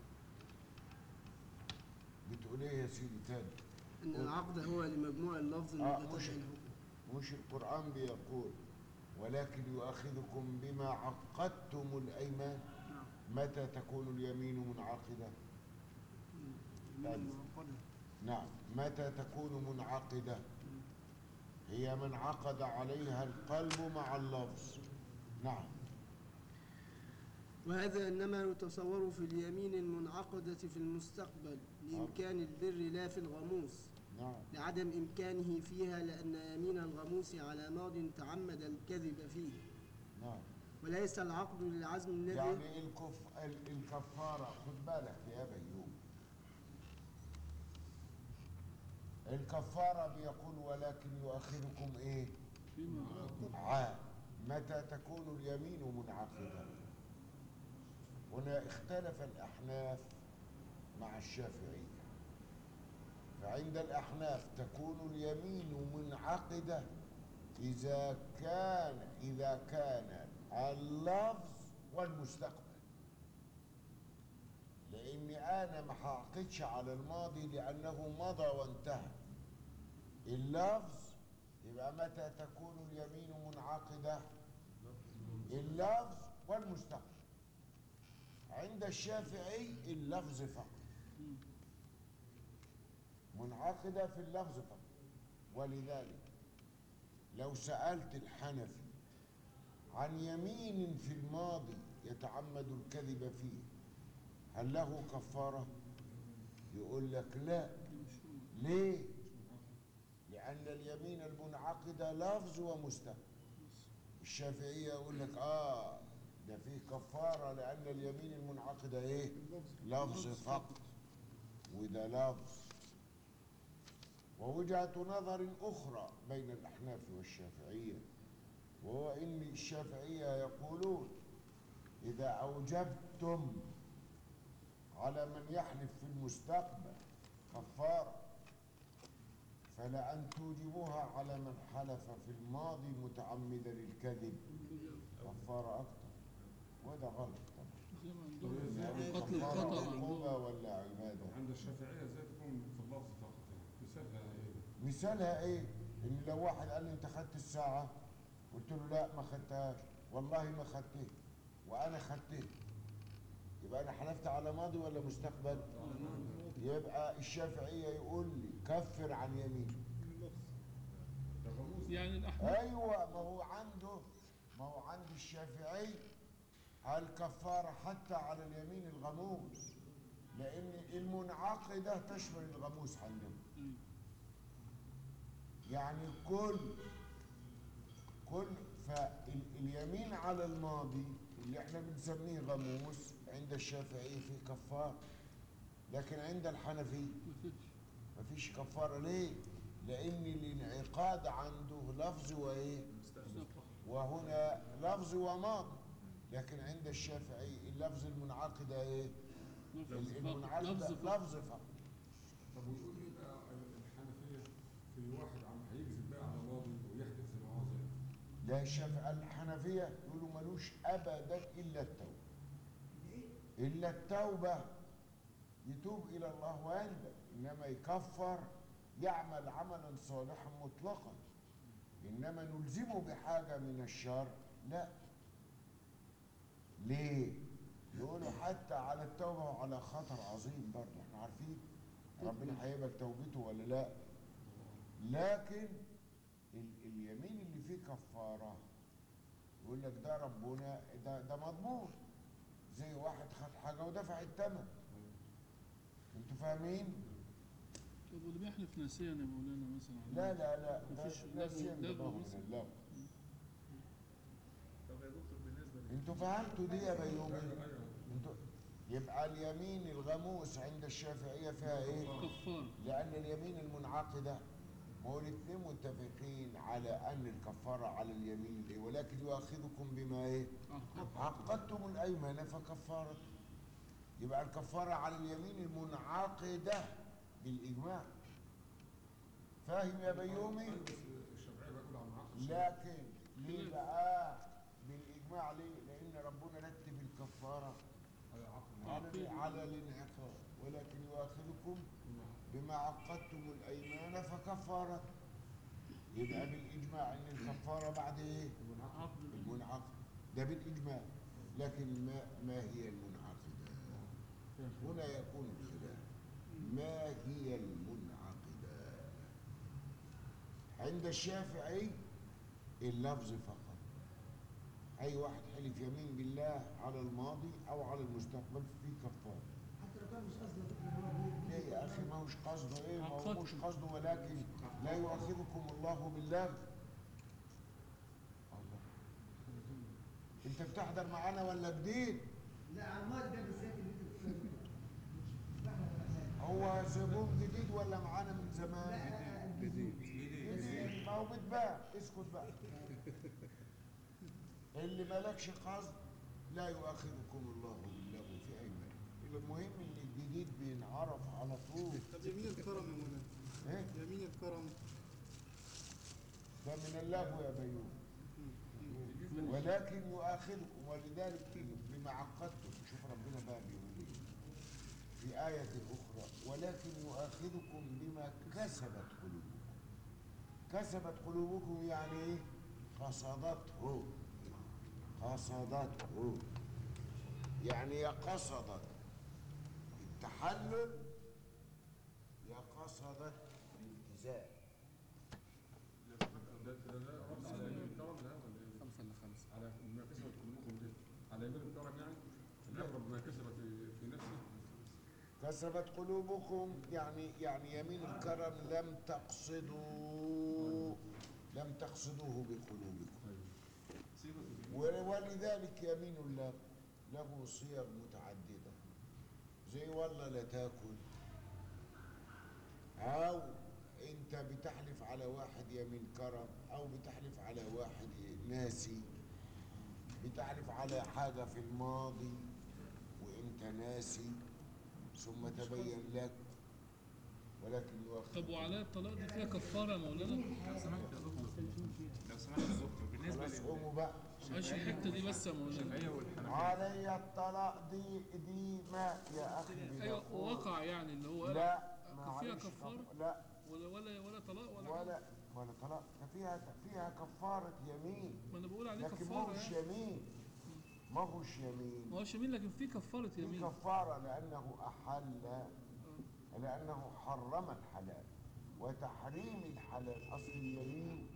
بتقول إيه يا سيدي تاني أن العقد هو لمجموع اللفظ آه، المتتبع مش- له مش القرآن بيقول ولكن يؤاخذكم بما عقدتم الأيمان نعم متى تكون اليمين منعقدة من طيب. المعقدة نعم متى تكون منعقدة هي من عقد عليها القلب مع اللفظ نعم وهذا إنما يتصور في اليمين المنعقدة في المستقبل لإمكان البر لا في الغموس نعم لعدم إمكانه فيها لأن يمين الغموس على ماض تعمد الكذب فيه نعم وليس العقد للعزم الذي يعني الكف... ال- الكفارة خد بالك يا بيوم الكفارة بيقول ولكن يؤخركم ايه فيما عقد عام متى تكون اليمين منعقدة هنا اختلف الأحناف مع الشافعية فعند الأحناف تكون اليمين منعقدة إذا كان إذا كان اللفظ والمستقبل لأني أنا ما هعقدش على الماضي لأنه مضى وانتهى اللفظ يبقى متى تكون اليمين منعقدة اللفظ والمستقبل عند الشافعي اللفظ فقط منعقدة في اللفظ فقط ولذلك لو سألت الحنفي عن يمين في الماضي يتعمد الكذب فيه هل له كفارة؟ يقول لك لا ليه؟ لأن اليمين المنعقدة لفظ ومستقبل الشافعية يقول لك آه ده فيه كفارة لأن اليمين المنعقدة إيه؟ لفظ فقط وده لفظ ووجهة نظر أخرى بين الأحناف والشافعية وهو إن الشافعية يقولون إذا أوجبتم على من يحلف في المستقبل كفارة فلأن توجبوها على من حلف في الماضي متعمدا الكذب كفارة أكتر وده غلط طبعا زي ما عندهم يعني قتل كفارة الخطأ عقوبة عندهم ولا عبادة عند الشافعية ازاي تكون في اللفظ فقط يعني مثالها ايه؟ مثالها ايه ان لو واحد قال لي انت خدت الساعه قلت له لا ما خدتهاش والله ما خدتها وانا خدتها يبقى انا حلفت على ماضي ولا مستقبل يبقى الشافعيه يقول لي كفر عن يمينك ده غموس يعني الأحناف ايوه ما هو عنده ما هو عند الشافعي الكفاره حتى على اليمين الغموس لان المنعقده تشمل الغموس عندهم أيوة. يعني كل كل فاليمين على الماضي اللي احنا بنسميه غموس عند الشافعي فيه كفار لكن عند الحنفي مفيش مفيش كفاره ليه؟ لان الانعقاد عنده لفظ وايه؟ مستقبل وهنا لفظ وماضي لكن عند الشافعي اللفظ المنعقد ايه؟ لفظ فقط المنعقد لفظ فقط لفظ فقط طب ويقول لي بقى الحنفية في واحد عم هيكذب بقى على ماضي ويحدث زي ما هو زي ده الشافعي الحنفية يقولوا ملوش أبدا إلا التوبة إلا التوبة يتوب إلى الله ويندم إنما يكفر يعمل عملا صالحا مطلقا إنما نلزمه بحاجة من الشر لا ليه؟ يقولوا حتى على التوبة وعلى خطر عظيم برضه احنا عارفين ربنا هيقبل توبته ولا لا لكن ال اليمين اللي فيه كفارة يقول لك ده ربنا ده ده مضمون زي واحد خد حاجة ودفع الثمن انتوا فاهمين؟ طب واللي بيحلف ناسيا يا مولانا مثلا لا لا لا ده مفيش ناس لغو- يندم لغو من مثلا؟ اللغو طب يا دكتور بالنسبه لل- انتوا فهمتوا دي يا بيومي ايوه ايوه انتوا يبقى اليمين الغموس عند الشافعية فيها ايه؟ كفارة لأن اليمين المنعقدة ما هو الاثنين متفقين على أن الكفارة على اليمين إيه ولكن يؤاخذكم بما إيه؟ عقدتم الأيمان فكفارة يبقى الكفارة على اليمين المنعقدة بالإجماع فاهم يا بيومي؟ أيوة، بس الشافعيه بيقول عن عقد لكن ليه بقى بالإجماع ليه؟ لأن ربنا رتب الكفارة على عقد على على الانعقاد ولكن يؤاخذكم بما عقدتم الايمان فكفاره يبقى بالاجماع ان الكفاره بعد ايه؟ المنعقد ده بالاجماع لكن ما ما هي المنعقده؟ هنا يكون الخلاف ما هي المنعقده؟ عند الشافعي اللفظ فقط اي واحد حلف يمين بالله على الماضي او على المستقبل في كفاره حتى لو كان مش قصده فكرة ان هو بي- ليه يا اخي ما هوش قصده ايه ما هو مش قصده ولكن لا يؤاخذكم الله باللغو الله انت بتحضر معانا ولا جديد لا عمار ده بالذات اللي انت بتقوله مش بحلف ولا حاجة. هو زبون جديد ولا معانا من زمان لا جديد جديد ما هو بتباع اسكت بقى اللي مالكش قصد لا يؤاخذكم الله باللغو في ايمان المهم ان الجديد بينعرف على طول طب يمين الكرم يا مولانا ايه يمين الكرم ده من اللغو يا بيوم ولكن يؤاخذكم ولذلك بما عقدتم شوف ربنا بقى بيقول ايه في آية أخرى ولكن يؤاخذكم بما كسبت قلوبكم كسبت قلوبكم يعني ايه قصدته قصدته يعني يا قصدت التحلل يا قصدت الالتزام ده ده ده رد على يمين الكرم لا ولا ايه؟ خمسة الا خمسة على ما كسبت قلوبكم دي على يمين الكرم يعني الأقرب ما كسبت في- في نفسه كسبت قلوبكم يعني يعني يمين الكرم لم تقصدوا لم تقصدوه بقلوبكم ول- ولذلك يمين الله له صيغ متعددة زي والله لا تاكل أو أنت بتحلف على واحد يمين كرم أو بتحلف على واحد ناسي بتحلف على حاجة في الماضي وأنت ناسي ثم تبين لك ولكن يؤخر طب وعلى الطلاق دي فيها كفارة يا مولانا؟ لو سمحت يا دكتور لو سمحت يا دكتور بالنسبه خلاص لل- قوموا بقى عايش الحتة دي بس يا مولانا الشافعيه والحنفيه علي الطلاق دي دي ما يا اخي ايوه بنقول. وقع يعني اللي هو لا كان فيها معلش كفارة؟ كف- لا ولا ولا ولا طلاق ولا حاجة. ولا ولا طلاق ده فيها فيها كفارة يمين ما انا بقول عليه لكن ما كفارة هوش يعني يمين ما هوش يمين ما هوش يمين لكن في كفارة في يمين كفارة لأنه أحل لأنه حرم الحلال وتحريم الحلال أصل اليمين